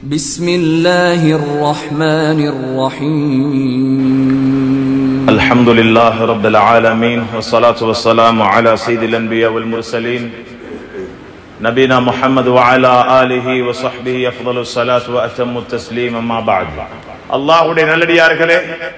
بسم الله الرحمن الرحيم الحمد لله رب العالمين والصلاة والسلام على سيد الأنبياء والمرسلين نبينا محمد وعلى آله وصحبه أفضل الصلاة وأتم التسليم أما بعد அல்லாஹுடைய நல்லடியார்களே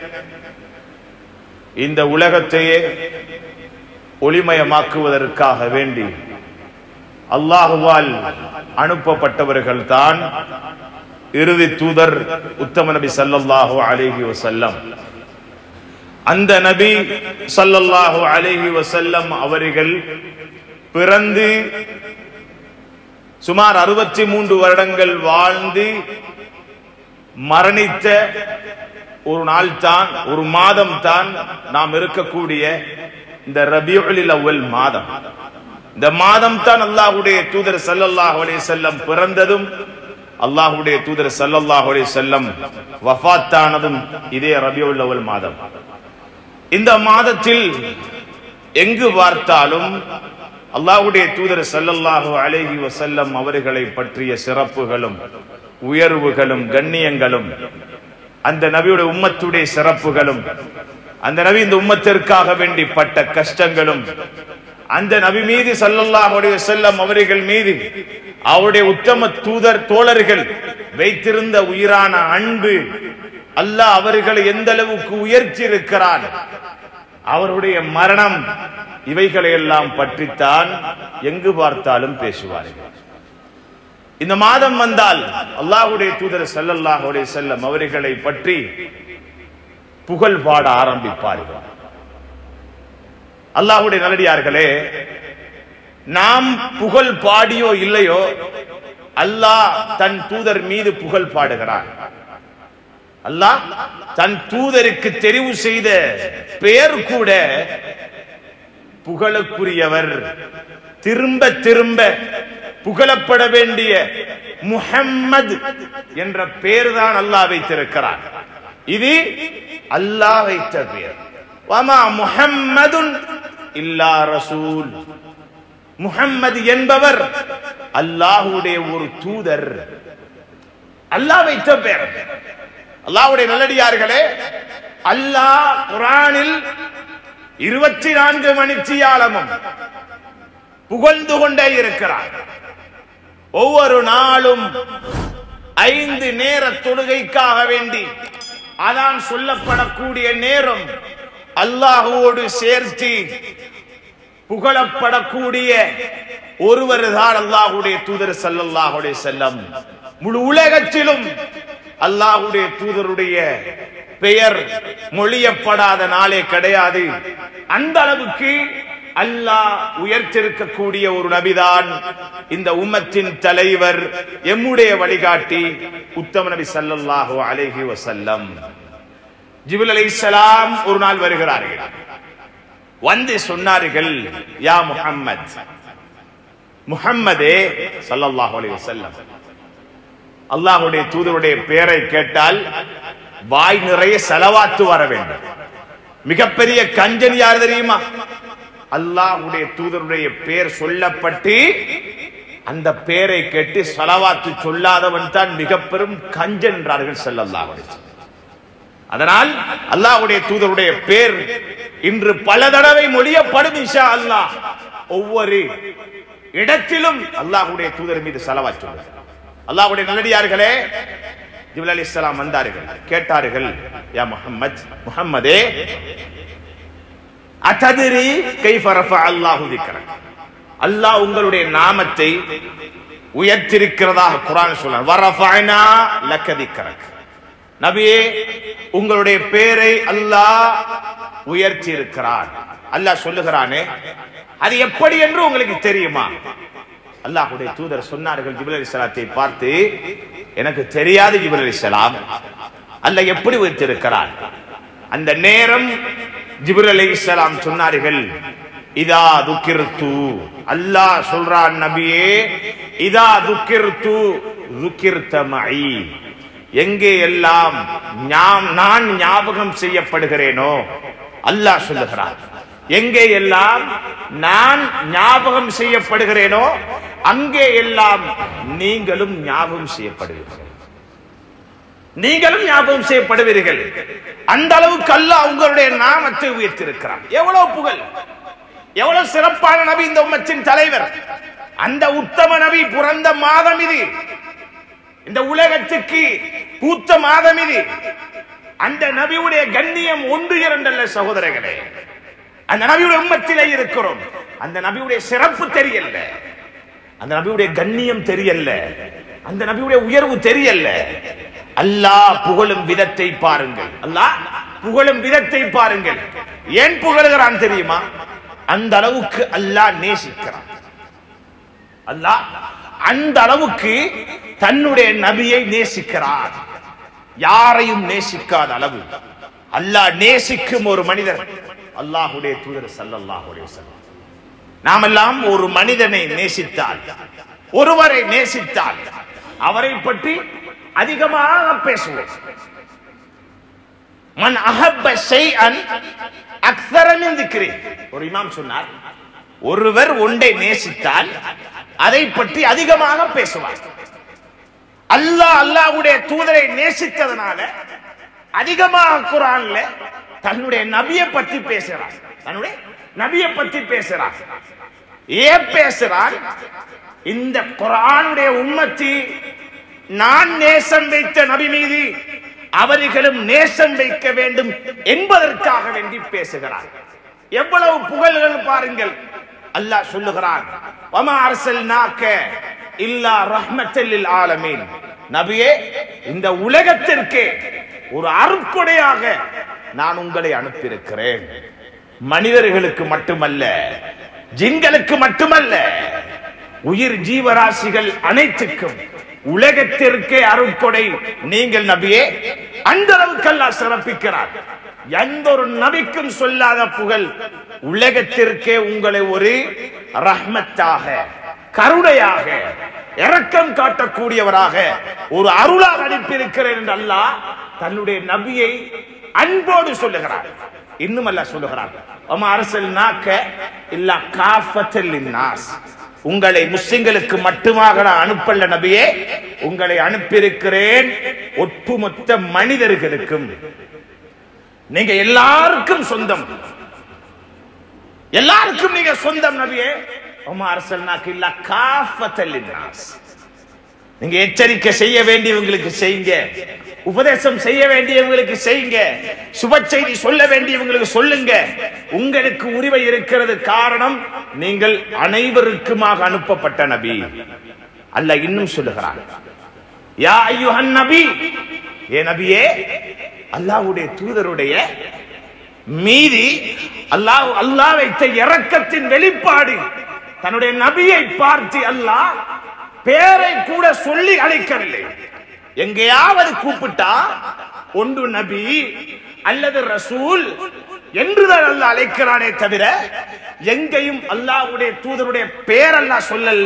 இந்த உலகத்தையே ஒளிமயமாக்குவதற்காக வேண்டி அல்லாஹுவால் அனுப்பப்பட்டவர்கள் தான் இறுதி தூதர் உத்தம நபி ஸல்லல்லாஹு அலைஹி வஸல்லம் அந்த நபி ஸல்லல்லாஹு அலைஹி வஸல்லம் அவர்கள் பிறந்து சுமார் அறுபத்தி மூன்று வருடங்கள் வாழ்ந்து மரணித்த ஒரு நாள் தான் ஒரு மாதம் தான் நாம் இருக்கக்கூடிய இந்த ரபியுல் அவ்வல் மாதம் இந்த மாதம் தான் அல்லாஹுடைய தூதர் சல்லல்லாஹு அலைஹி செல்லம் பிறந்ததும் அல்லாஹுடைய தூதர் சல்லல்லாஹு அலைஹி செல்லம் வஃபாத்தானதும் இதே ரபியுல் அவ்வல் மாதம் இந்த மாதத்தில் எங்கு பார்த்தாலும் அல்லாஹுடைய தூதர் சல்லல்லாஹு அலைஹி வசல்லம் அவர்களை பற்றிய சிறப்புகளும் உயர்வுகளும் கண்ணியங்களும் அந்த நபியுடைய உம்மத்துடைய சிறப்புகளும் அந்த நபி இந்த உம்மத்திற்காக வேண்டி பட்ட கஷ்டங்களும் அந்த நபி மீது சல்லல்லாஹு அலைஹி வஸல்லம் அவர்கள் மீது அவருடைய உத்தம தூதர் தோழர்கள் வைத்திருந்த உயிரான அன்பு அல்லாஹ் அவர்களை எந்த அளவுக்கு உயர்த்தி இருக்கிறான் அவருடைய மரணம் இவைகளை எல்லாம் பற்றித்தான் எங்கு பார்த்தாலும் பேசுவார்கள் இந்த மாதம் வந்தால் அல்லாஹுடைய தூதர் சல்லல்லாஹு அலைஹி வஸல்லம் அவர்களை பற்றி புகழ் பாட ஆரம்பிப்பார்கள் அல்லாஹுடைய நல்லடியார்களே நாம் புகழ் பாடியோ இல்லையோ அல்லாஹ் தன் தூதர் மீது புகழ் பாடுகிறான் அல்லாஹ் தன் தூதருக்கு தெரிவு செய்த பெயர் கூட புகழுக்குரியவர் திரும்ப திரும்ப புகழப்பட வேண்டிய முஹம்மது என்ற பெயர் தான் அல்லாஹ் வைத்திருக்கிறார் இது அல்லாஹ் வைத்த பெயர் வமா முஹம்மதுன் இல்லா ரசூல் முஹம்மது என்பவர் அல்லாஹுடைய ஒரு தூதர் அல்லாஹ் வைத்த பெயர் அல்லாஹ்வுடைய நல்லடியார்களே அல்லாஹ் குரானில் இருபத்தி நான்கு மணிச்சியாலமும் புகழ்ந்து கொண்டே இருக்கிறார் ஒவ்வொரு நாளும் ஐந்து நேர தொழுகைக்காக வேண்டி அதான் சொல்லப்படக்கூடிய நேரம் அல்லாஹுவோடு சேர்த்து புகழப்படக்கூடிய ஒருவர் தான் அல்லாஹுடைய தூதர் சல்லல்லாஹுடைய செல்லம் முழு உலகத்திலும் அல்லாஹுடைய தூதருடைய பெயர் மொழியப்படாத நாளே கிடையாது அந்த அளவுக்கு அல்லாஹ் உயர்த்திருக்கக்கூடிய ஒரு நபிதான் இந்த உம்மத்தின் தலைவர் எம்முடைய வழிகாட்டி உத்தம நபி சல்லல்லாஹு அலைஹி வசல்லம் ஜிபுல் அலைஹிஸ்ஸலாம் ஒரு நாள் வருகிறார்கள் வந்து சொன்னார்கள் யா முஹம்மத் முஹம்மதே சல்லல்லாஹு அலைஹி வஸல்லம் அல்லாஹ்வுடைய தூதருடைய பெயரை கேட்டால் வாய் நிறைய செலவாத்து வர வேண்டும் மிகப்பெரிய கஞ்சன் யார் தெரியுமா அல்லாஹ்வுடைய தூதருடைய பெயர் சொல்லப்பட்டு அந்த பெயரை கேட்டு செலவாத்து சொல்லாதவன் தான் மிக பெரும் கஞ்சன் என்றார்கள் செல்லல்லாஹுடைய அதனால் அல்லாஹ்வுடைய தூதருடைய பேர் இன்று பல தடவை மொழியப்படும் இன்ஷா அல்லாஹ் ஒவ்வொரு இடத்திலும் அல்லாஹ்வுடைய தூதர் மீது செலவா சொல்லுங்க அல்லாஹ்வுடைய நல்லடியார்களே ஜிபுல் அலி இஸ்லாம் வந்தார்கள் கேட்டார்கள் யா முஹம்மத் முஹம்மதே அததிரி கைஃப ரஃபா அல்லாஹு திக்ரக் அல்லாஹ் உங்களுடைய நாமத்தை உயர்த்திருக்கிறதாக குர்ஆன் சொல்றான் வரஃபஅனா லக்க திக்ரக் நபியே உங்களுடைய பேரை அல்லாஹ் உயர்த்தி இருக்கிறான் அல்லாஹ் சொல்லுகிறானே அது எப்படி என்று உங்களுக்கு தெரியுமா அல்லாஹுடைய தூதர் சொன்னார்கள் ஜிபுல் அலிஸ்லாத்தை பார்த்து எனக்கு தெரியாது ஜிபுல் அலிஸ்லாம் அல்ல எப்படி வைத்திருக்கிறார் அந்த நேரம் ஜிபுல் அலிஸ்லாம் சொன்னார்கள் இதா துக்கிர்த்து அல்லாஹ் சொல்றான் நபியே இதா துக்கிர்த்து துக்கிர்த்தமை எங்கே எல்லாம் நான் ஞாபகம் செய்யப்படுகிறேனோ அல்லாஹ் சொல்லுகிறார் எங்கே எல்லாம் நான் ஞாபகம் செய்யப்படுகிறேனோ அங்கே எல்லாம் நீங்களும் ஞாபகம் செய்யப்படுவீர்கள் நீங்களும் ஞாபகம் செய்யப்படுவீர்கள் அந்த அளவுக்கு அல்லாஹ் உங்களுடைய நாமத்தை உயர்த்திருக்கிறான் எவ்வளவு புகழ் எவ்வளவு சிறப்பான நபி இந்த உம்மத்தின் தலைவர் அந்த உத்தம நபி பிறந்த மாதம் இது இந்த உலகத்துக்கு பூத்த மாதம் இது அந்த நபியுடைய கண்ணியம் ஒன்று இரண்டல்ல சகோதரர்களே அந்த நபியுடைய உம்மத்திலே இருக்கிறோம் அந்த நபியுடைய சிறப்பு தெரியல அந்த நபியுடைய கண்ணியம் தெரியல அந்த நபியுடைய உயர்வு தெரியல அல்லாஹ் புகழும் விதத்தை பாருங்கள் அல்லாஹ் புகழும் விதத்தை பாருங்கள் ஏன் புகழுகிறான் தெரியுமா அந்த அளவுக்கு அல்லாஹ் நேசிக்கிறான் அல்லாஹ் அந்த அளவுக்கு தன்னுடைய நபியை நேசிக்கிறார் யாரையும் நேசிக்காத அளவு அல்லாஹ் நேசிக்கும் ஒரு மனிதர் அல்லாஹுடைய தூதர் ஸல்லல்லாஹு அலைஹி வஸல்லம் நாமெல்லாம் ஒரு மனிதனை நேசித்தால் ஒருவரை நேசித்தால் அவரை பற்றி அதிகமாக பேசுவோம் மன் அஹப்ப ஷைஅன் அக்ஸர மின் திக்ரி ஒரு இமாம் சொன்னார் ஒருவர் ஒன்றை நேசித்தால் அதை பற்றி அதிகமாக பேசுவார் அல்லாஹ் அல்லாஹ்வுடைய தூதரை நேசித்ததனால அதிகமாக குரான்ல தன்னுடைய நபியை பத்தி பேசுறார் தன்னுடைய நபியை பத்தி பேசுறார் ஏன் பேசுறார் இந்த குரானுடைய உம்மத்தி நான் நேசம் வைத்த நபி மீது அவர்களும் நேசம் வைக்க வேண்டும் என்பதற்காக வேண்டி பேசுகிறார் எவ்வளவு புகழ்கள் பாருங்கள் அல்லாஹ் சொல்லுகிறான் வமா அர்சல்நாக்க இல்லா ரஹ்மத்தல் லில் ஆலமீன் நபியே இந்த உலகத்திற்கே ஒரு அருட்கொடையாக நான் உங்களை அனுப்பியிருக்கிறேன் மனிதர்களுக்கு மட்டுமல்ல ஜின்களுக்கு மட்டுமல்ல உயிர் ஜீவராசிகள் அனைத்துக்கும் உலகத்திற்கே அருட்கொடை நீங்கள் நபியே அந்த அளவுக்கு அல்லாஹ் சிறப்பிக்கிறார் எந்த ஒரு நபிக்கும் சொல்லாத புகழ் உலகத்திற்கே உங்களை ஒரு ரஹ்மத்தாக கருணையாக இரக்கம் காட்டக்கூடியவராக ஒரு அருளாக அனுப்பியிருக்கிறேன் என்று அல்லாஹ் தன்னுடைய நபியை அன்போடு சொல்லுகிறார் இன்னும் அல்ல சொல்லுகிறார் அம்மா அரசல் நாக்க இல்ல காஃபத்தில் நாஸ் உங்களை முஸ்லிம்களுக்கு மட்டுமாக நான் அனுப்பல நபியே உங்களை அனுப்பியிருக்கிறேன் ஒட்டுமொத்த மனிதர்களுக்கும் நீங்க எல்லாருக்கும் சொந்தம் எல்லாருக்கும் நீங்க சொந்தம் நபியே உமா அரசல்னாக்கு இல்ல காஃபத்தல் நாஸ் நீங்க எச்சரிக்கை செய்ய வேண்டியவங்களுக்கு செய்யுங்க உபதேசம் செய்ய வேண்டியவங்களுக்கு செய்யுங்க சுப செய்தி சொல்ல வேண்டியவங்களுக்கு சொல்லுங்க உங்களுக்கு உரிமை இருக்கிறது காரணம் நீங்கள் அனைவருக்குமாக அனுப்பப்பட்ட நபி அல்ல இன்னும் சொல்லுகிறான் யா ஐயுஹன் நபி ஏ நபியே அல்லாஹ்வுடைய தூதருடைய மீதி அல்லாஹ் அல்லாஹ் வைத்த இரக்கத்தின் வெளிப்பாடு தன்னுடைய நபியை பார்த்து அல்லாஹ் பேரை கூட சொல்லி அழைக்கவில்லை எங்கேயாவது கூப்பிட்டா ஒன்று நபி அல்லது ரசூல் என்றுதான் அல்லாஹ் அழைக்கிறானே தவிர எங்கேயும் அல்லாஹ்வுடைய தூதருடைய பேர் அல்லாஹ் சொல்லல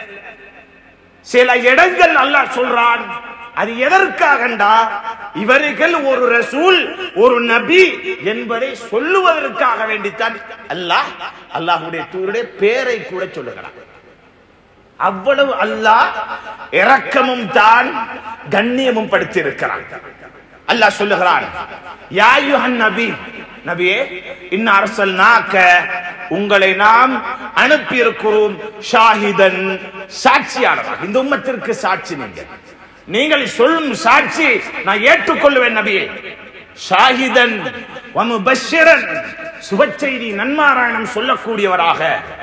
சில இடங்கள் அல்லாஹ் சொல்றான் அது எதற்காகண்டா இவர்கள் ஒரு ரசூல் ஒரு நபி என்பதை சொல்லுவதற்காக வேண்டித்தான் அல்லாஹ் அல்லாஹ்வுடைய தூதருடைய பேரை கூட சொல்லுகிறான் அவ்வளவு அல்லாஹ் இரக்கமும் தான் கண்ணியமும் படுத்தி இருக்கிறான் அல்லாஹ் சொல்லுகிறான் யாயுஹன் நபி நபியே இன்ன அரசல்னாக்க உங்களை நாம் அனுப்பி இருக்கிறோம் ஷாஹிதன் சாட்சியாளராக இந்த உம்மத்திற்கு சாட்சி நீங்கள் நீங்கள் சொல்லும் சாட்சி நான் ஏற்றுக்கொள்வேன் நபியே ஷாஹிதன் வமுபஷிரன் சுப செய்தி நன்மாராயணம் சொல்லக்கூடியவராக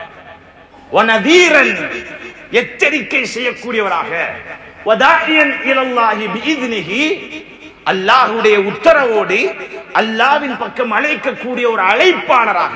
வனதீரன் எச்சரிக்கை செய்யக்கூடியவராக வதாயியன் இலல்லாஹி பிஇذنஹி அல்லாஹ்வுடைய உத்தரவோடு அல்லாஹ்வின் பக்கம் அழைக்கக்கூடிய ஒரு அழைப்பாளராக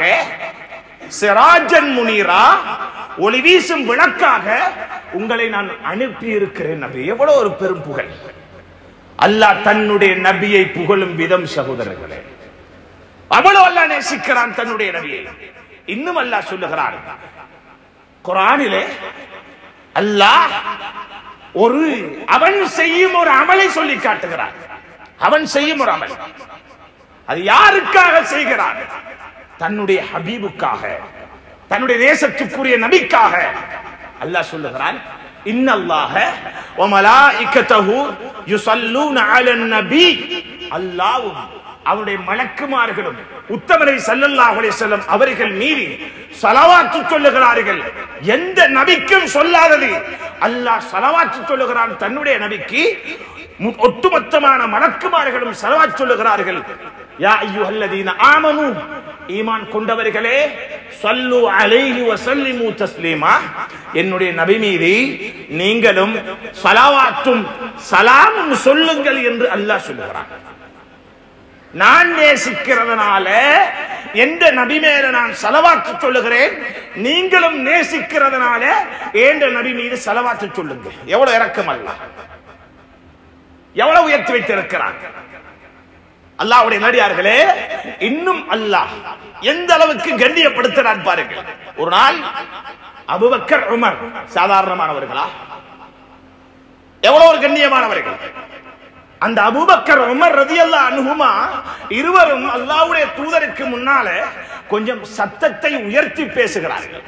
சிராஜன் முனீரா ஒளி வீசும் விளக்காக உங்களை நான் அனுப்பி இருக்கிறேன் நபி எவ்வளவு ஒரு பெரும் புகழ் அல்லாஹ் தன்னுடைய நபியை புகழும் விதம் சகோதரர்களே அவ்வளவு அல்லாஹ் நேசிக்கிறான் தன்னுடைய நபியை இன்னும் அல்லாஹ் சொல்லுகிறான் குரானிலே அல்லாஹ் ஒரு அவன் செய்யும் ஒரு அமலை சொல்லி காட்டுகிறான் அவன் செய்யும் ஒரு அமல் அது யாருக்காக செய்கிறான் தன்னுடைய ஹபீபுக்காக தன்னுடைய தேசத்துக்குரிய நபிக்காக அல்லாஹ் சொல்லுகிறான் இன்னல்லாக வமலாயிக்கத்தஹு யுஸல்லூன அலன் நபி அல்லாஹ்வும் அவருடைய மலக்குமார்களும் உத்தமரை ஸல்லல்லாஹு அலைஹி வஸல்லம் அவர்கள் மீறி ஸலவாத்து சொல்லுகிறார்கள் எந்த நபிக்கும் சொல்லாதது அல்லாஹ் ஸலவாத்து சொல்லுகிறான் தன்னுடைய நபிக்கு மு- ஒட்டுமொத்தமான மலக்குமார்களும் ஸலவாத் சொல்லுகிறார்கள் யா அய்யுஹல்லதீன ஆமனு ஈமான் கொண்டவர்களே சல்லு அலைஹி வஸல்லிமு தஸ்லீமா என்னுடைய நபி மீது நீங்களும் ஸலவாத்தும் சலாமும் சொல்லுங்கள் என்று அல்லாஹ் சொல்லுகிறான் நான் நேசிக்கிறதுனால எந்த நபி மேல நான் செலவாத்து சொல்லுகிறேன் நீங்களும் நேசிக்கிறதுனால ஏண்ட நபி மீது செலவாத்து சொல்லுங்க எவ்வளவு இறக்கம் அல்ல எவ்வளவு உயர்த்தி வைத்திருக்கிறான் அல்லாஹ்வுடைய நடிகார்களே இன்னும் அல்லாஹ் எந்த அளவுக்கு கண்ணியப்படுத்துறான் பாருங்க ஒரு நாள் அபுபக்கர் உமர் சாதாரணமானவர்களா எவ்வளவு ஒரு கண்ணியமானவர்கள் அந்த அபூபக்கர் உமர் ரதியல்லாஹு அன்ஹுமா இருவரும் அல்லாஹ்வுடைய தூதருக்கு முன்னால கொஞ்சம் சத்தத்தை உயர்த்தி பேசுகிறார்கள்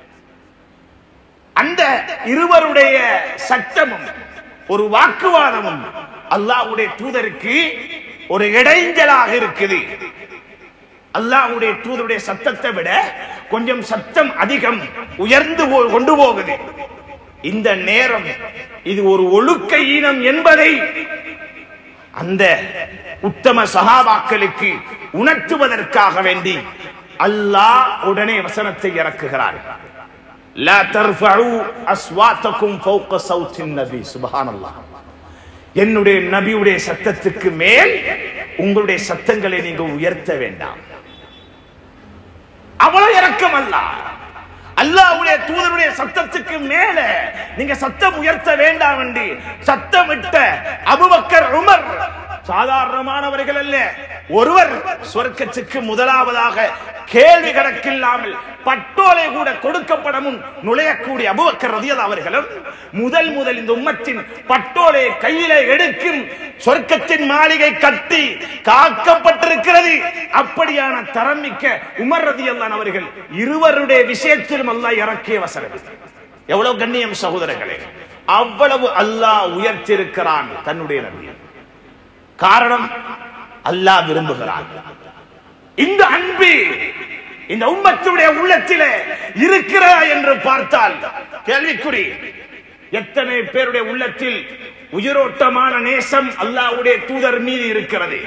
அந்த இருவருடைய சத்தமும் ஒரு வாக்குவாதமும் அல்லாஹ்வுடைய தூதருக்கு ஒரு இடைஞ்சலாக இருக்குது அல்லாஹ்வுடைய தூதருடைய சத்தத்தை விட கொஞ்சம் சத்தம் அதிகம் உயர்ந்து போ- கொண்டு போகுது இந்த நேரம் இது ஒரு ஒழுக்க ஈனம் என்பதை அந்த உத்தம சகாபாக்களுக்கு உணர்த்துவதற்காக வேண்டி அல்லாஹ் உடனே வசனத்தை இறக்குகிறார் லா தர்ஃபஉ அஸ்வாத்தகும் ஃபௌக சௌத்தின் நபி சுப்ஹானல்லாஹ் என்னுடைய நபியுடைய சத்தத்துக்கு மேல் உங்களுடைய சத்தங்களை நீங்க உயர்த்த வேண்டாம் அவ்வளவு இறக்கம் அல்ல அல்லாஹ்வுடைய தூதருடைய சத்தத்துக்கு மேல நீங்க சத்தம் உயர்த்த வேண்டாம் என்று சத்தமிட்ட அபுபக்கர் உமர் சாதாரணமானவர்கள் அல்ல ஒருவர் சொர்க்கத்துக்கு முதலாவதாக கேள்வி கணக்கில்லாமல் பட்டோலை கூட கொடுக்கப்படமும் நுழையக்கூடிய அபுபக்கர் ரதியல் அவர்களும் முதல் முதல் இந்த உம்மத்தின் பட்டோலை கையில எடுக்கும் சொர்க்கத்தின் மாளிகை கட்டி காக்கப்பட்டிருக்கிறது அப்படியான தரம் மிக்க உமர் ரதியல்லான் அவர்கள் இருவருடைய விஷயத்திலும் அல்லாஹ் இறக்கிய வசனம் எவ்வளவு கண்ணியம் சகோதரர்களே அவ்வளவு அல்லாஹ் உயர்த்தியிருக்கிறான் தன்னுடைய நபியை காரணம் அல்லாஹ் விரும்புகிறான் இந்த அன்பு இந்த உம்மத்துடைய உள்ளத்திலே இருக்கிறதா என்று பார்த்தால் கேள்விக்குறி எத்தனை பேருடைய உள்ளத்தில் உயிரோட்டமான நேசம் அல்லாஹ்வுடைய தூதர் மீது இருக்கிறது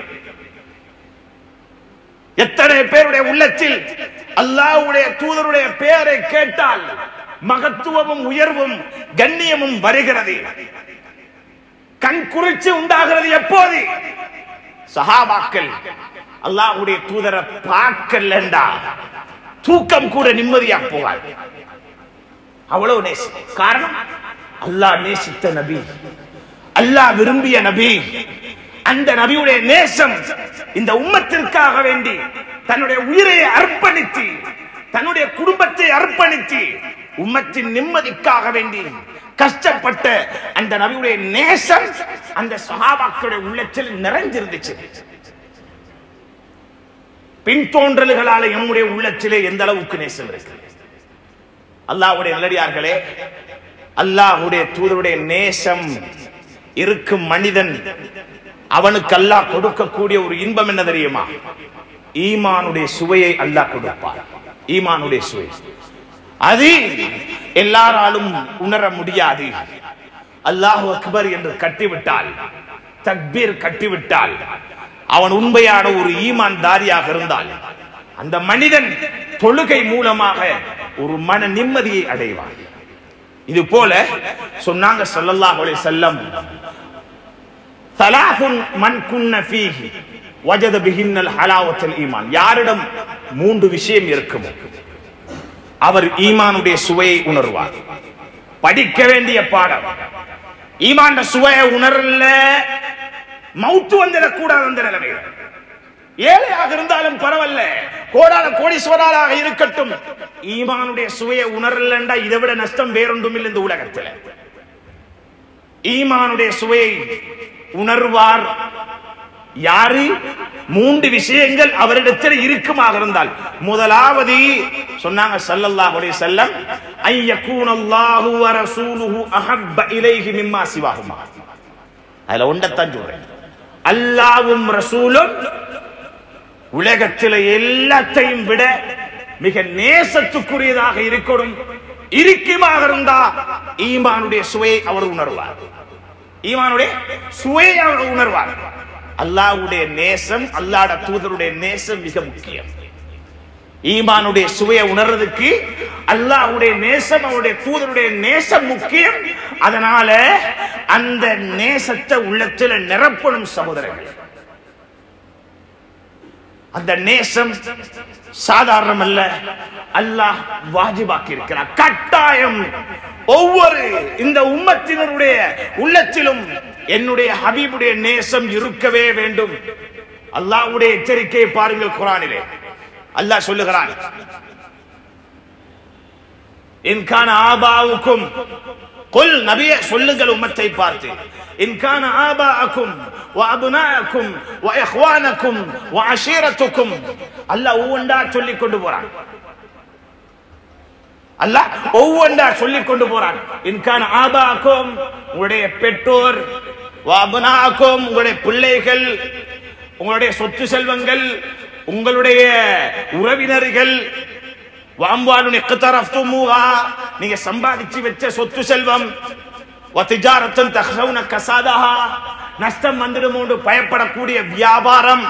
எத்தனை பேருடைய உள்ளத்தில் அல்லாஹ்வுடைய தூதருடைய பெயரை கேட்டால் மகத்துவமும் உயர்வும் கண்ணியமும் வருகிறது கண் குறிச்சு உண்டாகிறது எப்போது சஹாபாக்கள் அல்லாஹ்வுடைய தூதரை பார்க்கலண்டா தூக்கம் கூட நிம்மதியா போகாது அவ்வளவு நேசி காரணம் அல்லாஹ் நேசித்த நபி அல்லாஹ் விரும்பிய நபி அந்த நபியுடைய நேசம் இந்த உம்மத்திற்காக வேண்டி தன்னுடைய உயிரை அர்ப்பணித்து தன்னுடைய குடும்பத்தை அர்ப்பணித்து உம்மத்தின் நிம்மதிக்காக வேண்டி கஷ்டப்பட்ட அந்த நபியுடைய நேசம் அந்த சஹாபாக்களுடைய உள்ளத்தில் நிறைஞ்சிருந்துச்சு பின்தோன்றல்களால நம்முடைய உள்ளத்திலே எந்த அளவுக்கு நேசம் இருக்கு அல்லாஹ்வுடைய நல்லடியார்களே அல்லாஹ்வுடைய தூதருடைய நேசம் இருக்கும் மனிதன் அவனுக்கு அல்லாஹ் கொடுக்கக்கூடிய ஒரு இன்பம் என்ன தெரியுமா ஈமானுடைய சுவையை அல்லாஹ் கொடுப்பார் ஈமானுடைய சுவை அது எல்லாராலும் உணர முடியாது அல்லாஹ் அக்பர் என்று கட்டிவிட்டால் தக்பீர் கட்டிவிட்டால் அவன் உண்மையான ஒரு ஈமான் தாரியாக இருந்தால் அந்த மனிதன் தொழுகை மூலமாக ஒரு மன நிம்மதியை அடைவான் இது போல சொன்னாங்க ஸல்லல்லாஹு அலைஹி வஸல்லம் தலாஃபுன் மன் குன்ன ஃபீஹி வஜத பிஹின்னல் ஹலாவத்தல் ஈமான் யாரிடம் மூன்று விஷயம் இருக்கும் அவர் ஈமானுடைய சுவையை உணர்வார் படிக்க வேண்டிய பாடம் ஈமான் சுவையை உணரல மவுத்து வந்துடக்கூடாது அந்த நிலைமையில் ஏழையாக இருந்தாலும் பரவாயில்ல கோடான கோடீஸ்வராக இருக்கட்டும் ஈமானுடைய சுவையை உணரலண்டா இதை விட நஷ்டம் வேறொன்றும் இல்லை இந்த உலகத்தில் ஈமானுடைய சுவையை உணர்வார் யாரு மூன்று விஷயங்கள் அவரிடத்தில் இருக்குமாக இருந்தால் முதலாவது சொன்னாங்க ஸல்லல்லாஹு அலைஹி வஸல்லம் ஐ யகூன அல்லாஹு வ ரசூலுஹு அஹப்ப இலைஹி மிம்மா சிவாஹுமா அதுல ஒன்றத்தான் சொல்றேன் அல்லாவும் ரசூலும் உலகத்தில் எல்லாத்தையும் விட மிக நேசத்துக்குரியதாக இருக்கணும் இருக்குமாக இருந்தா ஈமானுடைய சுவையை அவர் உணர்வார் ஈமானுடைய சுவையை அவர் உணர்வார் அல்லாஹ்வுடைய நேசம் அல்லாஹ்ட தூதருடைய நேசம் மிக முக்கியம் ஈமானுடைய சுவையை உணர்றதுக்கு அல்லாஹ்வுடைய நேசம் அவருடைய தூதருடைய நேசம் முக்கியம் அதனால அந்த நேசத்தை உள்ளத்தில் நிரப்பணும் சகோதரர்கள் அந்த நேசம் சாதாரணம் அல்ல அல்லாஹ் வாஜிபாக்கி இருக்கிறார் கட்டாயம் ஒவ்வொரு இந்த உம்மத்தினருடைய உள்ளத்திலும் என்னுடைய ஹபீபுடைய நேசம் இருக்கவே வேண்டும் அல்லாஹ்வுடைய எச்சரிக்கையை பாருங்கள் குரானிலே அல்லாஹ் சொல்லுகிறான் இன்கான ஆபாவுக்கும் கொல் நபிய சொல்லுங்கள் உம்மத்தை பார்த்து இன்கான ஆபாஅக்கும் وأبناءكم وإخوانكم وعشيرتكم அல்லாஹ் ஒவ்வொன்றா சொல்லிக் கொண்டு போறான் அல்லாஹ் ஒவ்வொன்றா சொல்லிக் கொண்டு போறான் இன்கான ஆபாக்கும் உங்களுடைய பெற்றோர் வாபனாக்கும் உங்களுடைய பிள்ளைகள் உங்களுடைய சொத்து செல்வங்கள் உங்களுடைய உறவினர்கள் வாம்பாலுன் இக்தரஃப்துமுஹா நீங்க சம்பாதிச்சு வச்ச சொத்து செல்வம் வத்திஜாரத்தன் தஹ்ஷவுன கசாதஹா நஷ்டம் வந்துடுமோண்டு பயப்படக்கூடிய வியாபாரம்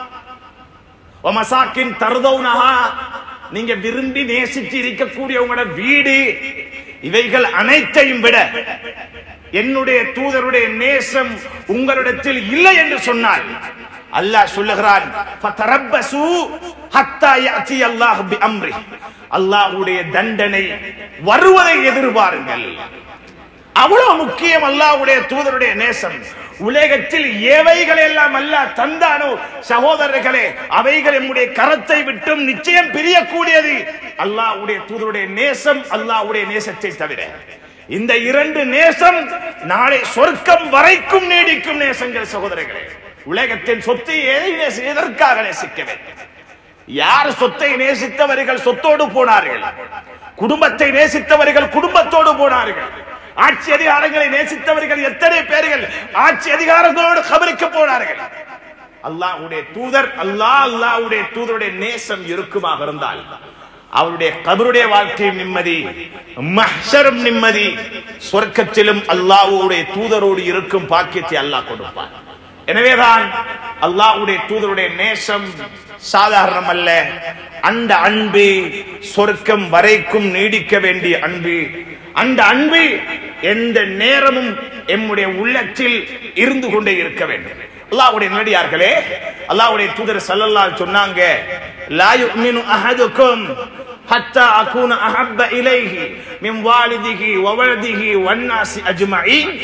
ஒமசாக்கின் தருதவுனஹா நீங்க விரும்பி நேசிச்சு இருக்கக்கூடிய உங்களோட வீடு இவைகள் அனைத்தையும் விட என்னுடைய தூதருடைய நேசம் உங்களிடத்தில் இல்லை என்று சொன்னால் அல்லாஹ் சொல்லுகிறான் ஃபதரப்பசு ஹத்தா யாத்தி அல்லாஹ் பிஅம்ரி அல்லாஹ்வுடைய தண்டனை வருவதை எதிர்பாருங்கள் அவ்வளவு முக்கியம் அல்லாஹ்வுடைய தூதருடைய நேசம் உலகத்தில் ஏவைகள் எல்லாம் அல்லாஹ் தந்தானோ சகோதரர்களே அவைகள் நம்முடைய கரத்தை விட்டும் நிச்சயம் பிரியக்கூடியது அல்லாஹ்வுடைய தூதருடைய நேசம் அல்லாஹ்வுடைய நேசத்தை தவிர இந்த இரண்டு நேசம் நாளை சொர்க்கம் வரைக்கும் நீடிக்கும் நேசங்கள் சகோதரர்களே உலகத்தின் சொத்தை எதை நேசி- எதற்காக நேசிக்க வேண்டும் யார் சொத்தை நேசித்தவர்கள் சொத்தோடு போனார்கள் குடும்பத்தை நேசித்தவர்கள் குடும்பத்தோடு போனார்கள் ஆட்சி அதிகாரங்களை நேசித்தவர்கள் எத்தனை பேர்கள் ஆட்சி அதிகாரங்களோடு கபருக்கு போனார்கள் அல்லாஹ்வுடைய தூதர் அல்லாஹ் அல்லாஹ்வுடைய தூதருடைய நேசம் இருக்குமாக இருந்தால் அவருடைய கபருடைய வாழ்க்கை நிம்மதி மஹ்ஷரும் நிம்மதி சொர்க்கத்திலும் அல்லாஹ்வுடைய தூதரோடு இருக்கும் பாக்கியத்தை அல்லாஹ் கொடுப்பார் எனவேதான் அல்லாஹ்வுடைய தூதருடைய நேசம் சாதாரணம் அல்ல அந்த அன்பு சொர்க்கம் வரைக்கும் நீடிக்க வேண்டிய அன்பு அந்த அன்பு எந்த நேரமும் எம்முடைய உள்ளத்தில் இருந்து கொண்டே இருக்க வேண்டும் அல்லாஹ்வுடைய நடிகார்களே அல்லாஹ்வுடைய தூதர் ஸல்லல்லாஹு அலைஹி சொன்னாங்க லா யுமினு அஹதுக்கும் ஹத்தா அகூன அஹப்ப இலைஹி மின் வாலிதிஹி வவலதிஹி வன்னாசி அஜ்மஈன்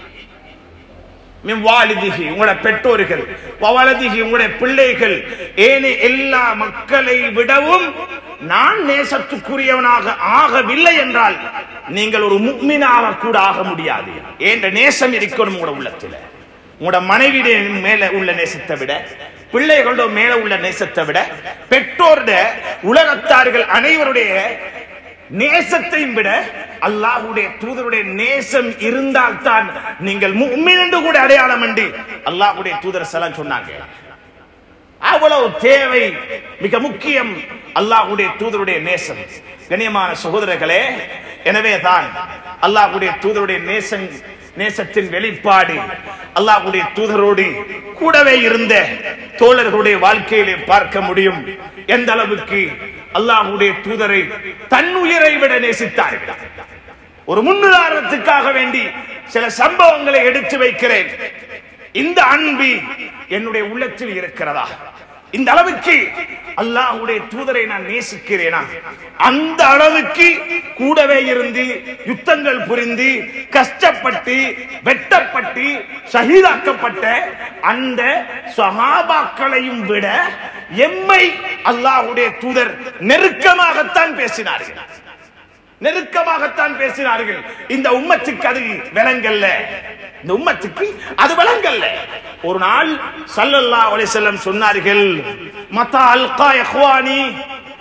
மின் வாலிதிகி உங்களோட பெற்றோர்கள் வவலதிகி உங்களுடைய பிள்ளைகள் ஏனே எல்லா மக்களை விடவும் நான் நேசத்துக்குரியவனாக ஆகவில்லை என்றால் நீங்கள் ஒரு முக்மினாக கூட ஆக முடியாது என்ற நேசம் இருக்கணும் உங்களோட உள்ளத்துல உங்களோட மனைவியுடைய மேல உள்ள நேசத்தை விட பிள்ளைகளோட மேல உள்ள நேசத்தை விட பெற்றோருட உலகத்தார்கள் அனைவருடைய நேசத்தையும் விட அல்லாஹ்வுடைய தூதருடைய நேசம் இருந்தால்தான் நீங்கள் முஃமின் என்று கூட அடையாளம் என்று அல்லாஹ்வுடைய தூதர் சலாம் சொன்னாங்க அவ்வளவு தேவை மிக முக்கியம் அல்லாஹ்வுடைய தூதருடைய நேசம் கண்ணியமான சகோதரர்களே எனவே தான் அல்லாஹ்வுடைய தூதருடைய நேசம் நேசத்தின் வெளிப்பாடு அல்லாஹ்வுடைய தூதரோடு கூடவே இருந்த தோழர்களுடைய வாழ்க்கையிலே பார்க்க முடியும் எந்த அளவுக்கு அல்லாஹ்வுடைய தூதரை தன்னுயிரை விட நேசித்தார்கள் ஒரு முன்னுதாரணத்துக்காக வேண்டி சில சம்பவங்களை எடுத்து வைக்கிறேன் இந்த அன்பு என்னுடைய உள்ளத்தில் இருக்கிறதா இந்த அளவுக்கு அல்லாஹ்வுடைய தூதரை நான் நேசிக்கிறேனா அந்த அளவுக்கு கூடவே இருந்து யுத்தங்கள் புரிந்து கஷ்டப்பட்டு வெட்டப்பட்டு ஷஹீதாக்கப்பட்ட அந்த சஹாபாக்களையும் விட எம்மை அல்லாஹ்வுடைய தூதர் நெருக்கமாகத்தான் பேசினார்கள் நெருக்கமாகத்தான் பேசினார்கள் இந்த உம்மத்துக்கு அது விளங்கல்ல இந்த உம்மத்துக்கு அது விளங்கல்ல ஒரு நாள் ஸல்லல்லாஹு அலைஹி வஸல்லம் சொன்னார்கள் மத்தா அல்கா இஹ்வானி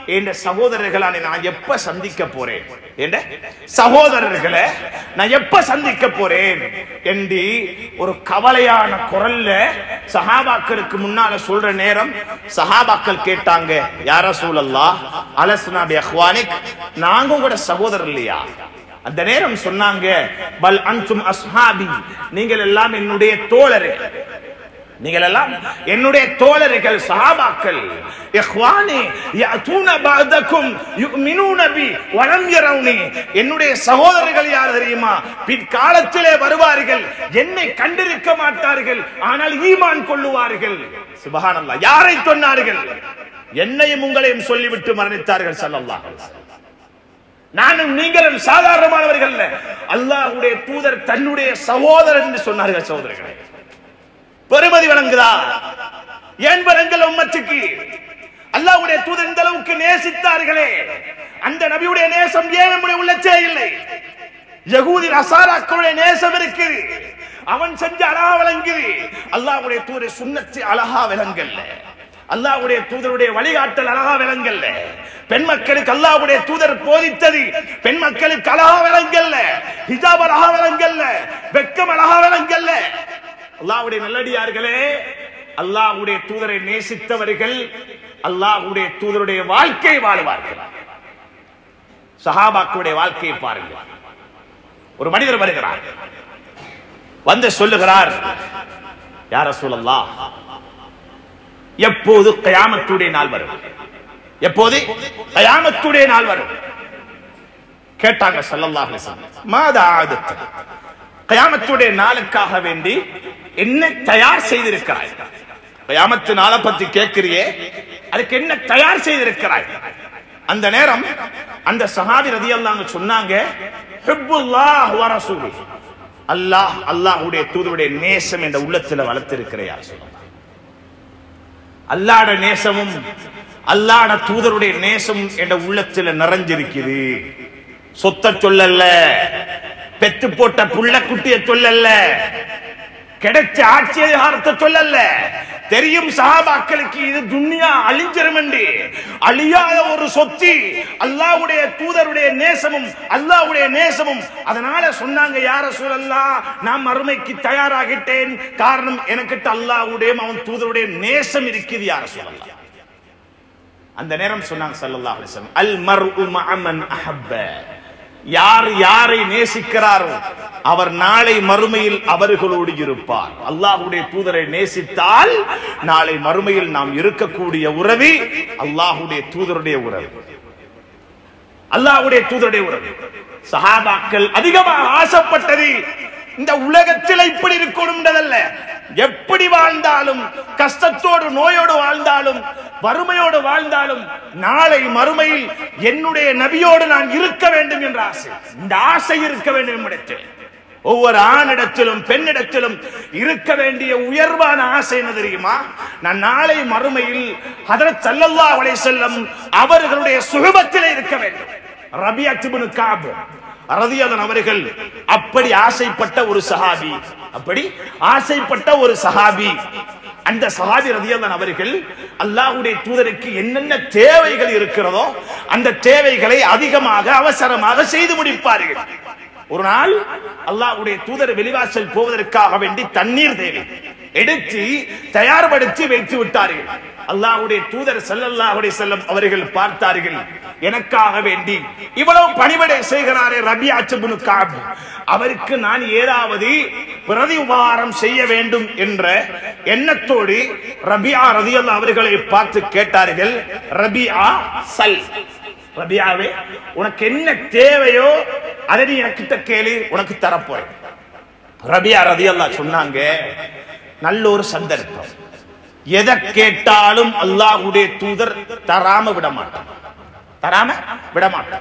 என்ற சகோதரர்களை நான் எப்ப சந்திக்க போறேன் என்ற சகோதரர்களை நான் எப்ப சந்திக்க போறேன் என்று ஒரு கவலையான குரல்ல சஹாபாக்களுக்கு முன்னால சொல்ற நேரம் சஹாபாக்கள் கேட்டாங்க யார சூழல்லா அலஸ்னா பி அஹ்வானிக் நாங்க உங்களோட சகோதரர் இல்லையா அந்த நேரம் சொன்னாங்க பல் அன்சும் அஸ்ஹாபி நீங்கள் எல்லாம் என்னுடைய தோழர்கள் நீங்கள் எல்லாம் என்னுடைய தோழர்கள் சஹாபாக்கள் இஹ்வானி யஅதூன பஅதக்கும் யுமினூன பி வலம் யரவுனி என்னுடைய சகோதரர்கள் யார் தெரியுமா பிற்காலத்திலே வருவார்கள் என்னை கண்டிருக்க மாட்டார்கள் ஆனால் ஈமான் கொள்ளுவார்கள் சுபஹானல்லாஹ் யாரை சொன்னார்கள் என்னையும் உங்களையும் சொல்லிவிட்டு மரணித்தார்கள் ஸல்லல்லாஹு அலைஹி வஸல்லம் நானும் நீங்களும் சாதாரணமானவர்கள் அல்ல அல்லாஹ்வுடைய தூதர் தன்னுடைய சகோதரர் என்று சொன்னார்கள் சகோதரர்களே பெருமதி வழங்குதா ஏன் வழங்கல உம்மத்துக்கு அல்லாஹ்வுடைய தூதர் இந்த அளவுக்கு நேசித்தார்களே அந்த நபியுடைய நேசம் ஏன் நம்முடைய உள்ளச்சே இல்லை யகூதி அசாராக்களுடைய நேசம் இருக்கு அவன் செஞ்ச அழகா விளங்குது அல்லாஹ்வுடைய தூதர் சுண்ணத்து அழகா விளங்கல்ல அல்லாஹ்வுடைய தூதருடைய வழிகாட்டல் அழகா விளங்கல்ல பெண் மக்களுக்கு அல்லாஹ்வுடைய தூதர் போதித்தது பெண் மக்களுக்கு அழகா விளங்கல்ல ஹிஜாப் அழகா விளங்கல்ல வெக்கம் அழகா விளங்கல்ல அல்லாஹ்வுடைய நல்லடியார்களே அல்லாஹ்வுடைய தூதரை நேசித்தவர்கள் அல்லாஹ்வுடைய தூதருடைய வாழ்க்கை வாழ்வார்கள் சஹாபாக்களுடைய வாழ்க்கையை பாருங்கள் ஒரு மனிதர் வருகிறார் வந்து சொல்லுகிறார் யார சொல்லல்லா எப்போது கயாமத்துடைய நாள் வரும் எப்போது கயாமத்துடைய நாள் வரும் கேட்டாங்க ஸல்லல்லாஹு அலைஹி வஸல்லம் மாதா ஆதத்து கயாமத்துடைய நாளுக்காக வேண்டி என்ன தயார் செய்திருக்கிறாய் கயாமத்து நாளை பத்தி கேட்கிறியே அதுக்கு என்ன தயார் செய்திருக்கிறாய் அந்த நேரம் அந்த சஹாபி ரதியல்லாஹு சொன்னாங்க ஹிப்புல்லாஹ் வ ரசூலுஹு அல்லாஹ் அல்லாஹ்வுடைய தூதருடைய நேசம் என்ற உள்ளத்துல வளர்த்திருக்கிறார் சொல்லுங்க அல்லாட நேசமும் அல்லாட தூதருடைய நேசம் என்ற உள்ளத்துல நிறைஞ்சிருக்குது சொத்த சொல்லல்ல பெத்து போட்ட புள்ள குட்டிய சொல்லல்ல கிடைச்ச ஆட்சி அதிகாரத்தை சொல்லல்ல தெரியும் சஹாபாக்களுக்கு இது துன்யா அழிஞ்சிரும் என்று அழியாத ஒரு சொத்து அல்லாஹ்வுடைய தூதருடைய நேசமும் அல்லாஹ்வுடைய நேசமும் அதனால சொன்னாங்க யார சூழல்லா நான் மறுமைக்கு தயாராகிட்டேன் காரணம் எனக்கிட்ட அல்லாஹ்வுடைய அவன் தூதருடைய நேசம் இருக்குது யார சூழல்லா அந்த நேரம் சொன்னாங்க ஸல்லல்லாஹு அலைஹி வஸல்லம் அல் மர்உ மஅமன் அஹப்ப யார் யாரை நேசிக்கிறாரோ அவர் நாளை மறுமையில் அவர்களோடு இருப்பார் அல்லாஹ்வுடைய தூதரை நேசித்தால் நாளை மறுமையில் நாம் இருக்கக்கூடிய உறவு அல்லாஹ்வுடைய தூதருடைய உறவு அல்லாஹ்வுடைய தூதருடைய உறவு சஹாபாக்கள் அதிகமாக ஆசைப்பட்டது இந்த உலகத்தில் இப்படி இருக்கணும்ன்றதல்ல எப்படி வாழ்ந்தாலும் கஷ்டத்தோடு நோயோடு வாழ்ந்தாலும் வறுமையோடு வாழ்ந்தாலும் நாளை மறுமையில் என்னுடைய நபியோடு நான் இருக்க வேண்டும் என்ற ஆசை இந்த ஆசை இருக்க வேண்டும் நம்மிடத்தில் ஒவ்வொரு ஆணிடத்திலும் பெண்ணிடத்திலும் இருக்க வேண்டிய உயர்வான ஆசை என்ன தெரியுமா நான் நாளை மறுமையில் ஹதரத் ஸல்லல்லாஹு அலைஹி வஸல்லம் அவர்களுடைய சுகபத்திலே இருக்க வேண்டும் ரபியத் இப்னு காப் ரதியதன் அவர்கள் அப்படி ஆசைப்பட்ட ஒரு சஹாபி அப்படி ஆசைப்பட்ட ஒரு சஹாபி அந்த சஹாபி ரதியதன் அவர்கள் அல்லாஹ்வுடைய தூதருக்கு என்னென்ன தேவைகள் இருக்கிறதோ அந்த தேவைகளை அதிகமாக அவசரமாக செய்து முடிப்பார்கள் ஒரு நாள் அல்லாஹ்வுடைய தூதர் வெளிவாசல் போவதற்காக வேண்டி தண்ணீர் தேவை எடுத்து தயார்படுத்தி வைத்து விட்டார்கள் அல்லாஹ்வுடைய தூதர் ஸல்லல்லாஹு அலைஹி வஸல்லம் அவர்கள் பார்த்தார்கள் எனக்காக வேண்டி இவ்வளவு பணிவிடை செய்கிறாரே ரபியா இப்னு காப் அவருக்கு நான் ஏதாவது பிரதி உபகாரம் செய்ய வேண்டும் என்ற எண்ணத்தோடு ரபியா ரதியல்லாஹு அவர்களை பார்த்து கேட்டார்கள் ரபியா சல் ரபியாவே உனக்கு என்ன தேவையோ அதை நீ எனக்கிட்ட கேளு உனக்கு தரப்போறேன் ரபியா ரதியல்லாஹ் சொன்னாங்க நல்ல ஒரு சந்தர்ப்பம் எதை கேட்டாலும் அல்லாஹ்வுடைய தூதர் தராம விட மாட்டான் தராம விட மாட்டான்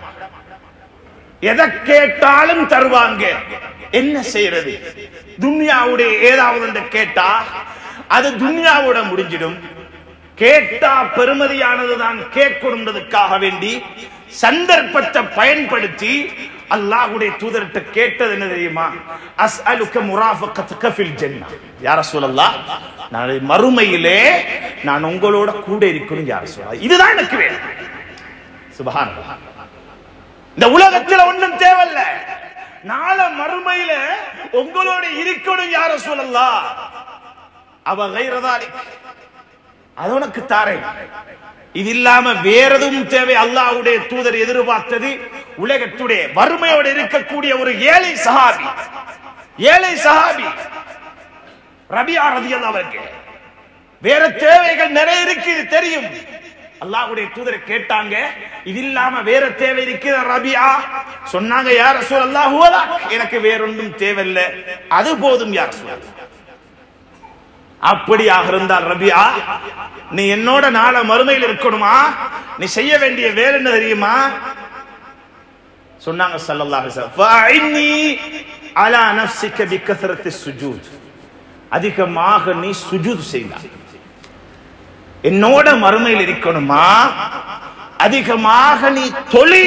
எதை கேட்டாலும் தருவாங்க என்ன செய்யறது துன்யாவுடைய ஏதாவது ஒன்றை கேட்டா அது துன்யாவோட முடிஞ்சிடும் கேட்டா பெருமதியானதுதான் கேட்கணுன்றதுக்காக வேண்டி சந்தர்ப்பத்தை பயன்படுத்தி அல்லாஹ்வுடைய தூதர்கிட்ட கேட்டது என்ன தெரியுமா அஸ்அலுக முராஃபகத்துக ஃபில் ஜன்னah யா ரசூலல்லாஹ் நாளை மறுமையிலே நான் உங்களோட கூட இருக்கணும் யா ரசூலல்லாஹ் இதுதான் எனக்கு வேணும் சுபஹானல்லாஹ் இந்த உலகத்துல ஒண்ணும் தேவையில்ல நாள மறுமையில உங்களோட இருக்கணும் யார சொல்லலாம் அவ கைரதாலி அது உனக்கு தாரேன் இது இல்லாம வேற எதுவும் தேவை அல்லாஹ்வுடைய தூதர் எதிர்பார்த்தது உலகத்துடைய வறுமையோடு இருக்கக்கூடிய ஒரு ஏழை சஹாபி ஏழை சஹாபி ரபியா ரதியல்லாஹு அவருக்கு வேற தேவைகள் நிறைய இருக்கு இது தெரியும் அல்லாஹ்வுடைய தூதரை கேட்டாங்க இது இல்லாம வேற தேவை இருக்கிற ரபியா சொன்னாங்க யார் ரசூல் அல்லாஹ் எனக்கு வேறொன்றும் தேவையில்லை அது போதும் யார் ரசூல் அப்படியாக இருந்தால் ரபியா நீ என்னோட நாள மறுமையில் இருக்கணுமா நீ செய்ய வேண்டிய வேலை என்ன தெரியுமா சொன்னாங்க ஸல்லல்லாஹு அலைஹி வஸல்லம் ஃபஅஇன்னி அலா நஃப்ஸிக பிகத்ரத்தி சுஜூத் அதிகமாக நீ சுஜூத் செய்தாய் என்னோட மறுமையில் இருக்கணுமா அதிகமாக நீ தொழி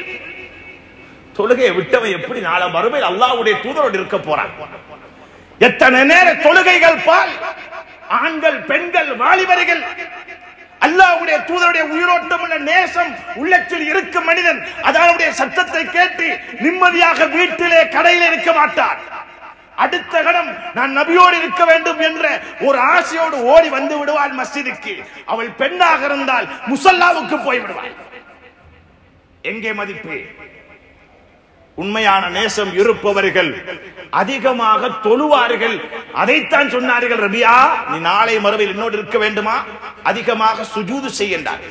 தொழுகையை விட்டவன் எப்படி நாளை மறுமையில் அல்லாஹ்வுடைய தூதரோடு இருக்க போறான் எத்தனை நேர தொழுகைகள் பால் ஆண்கள் பெண்கள் வாலிபர்கள் அல்லாஹ்வுடைய தூதருடைய உயிரோட்டம் உள்ள நேசம் உள்ளத்தில் இருக்கும் மனிதன் அதனுடைய சத்தத்தை கேட்டு நிம்மதியாக வீட்டிலே கடையில் இருக்க மாட்டார் அடுத்த கணம் நான் நபியோடு இருக்க வேண்டும் என்ற ஒரு ஆசையோடு ஓடி வந்து விடுவாள் மஸ்ஜிதுக்கு அவள் பெண்ணாக இருந்தால் முசல்லாவுக்கு போய் விடுவாள் எங்கே மதிப்பு உண்மையான நேசம் இருப்பவர்கள் அதிகமாக தொழுவார்கள் அதைத்தான் சொன்னார்கள் ரபியா நீ நாளை மறுவையில் என்னோடு இருக்க வேண்டுமா அதிகமாக சுஜூது செய்கின்றார்கள்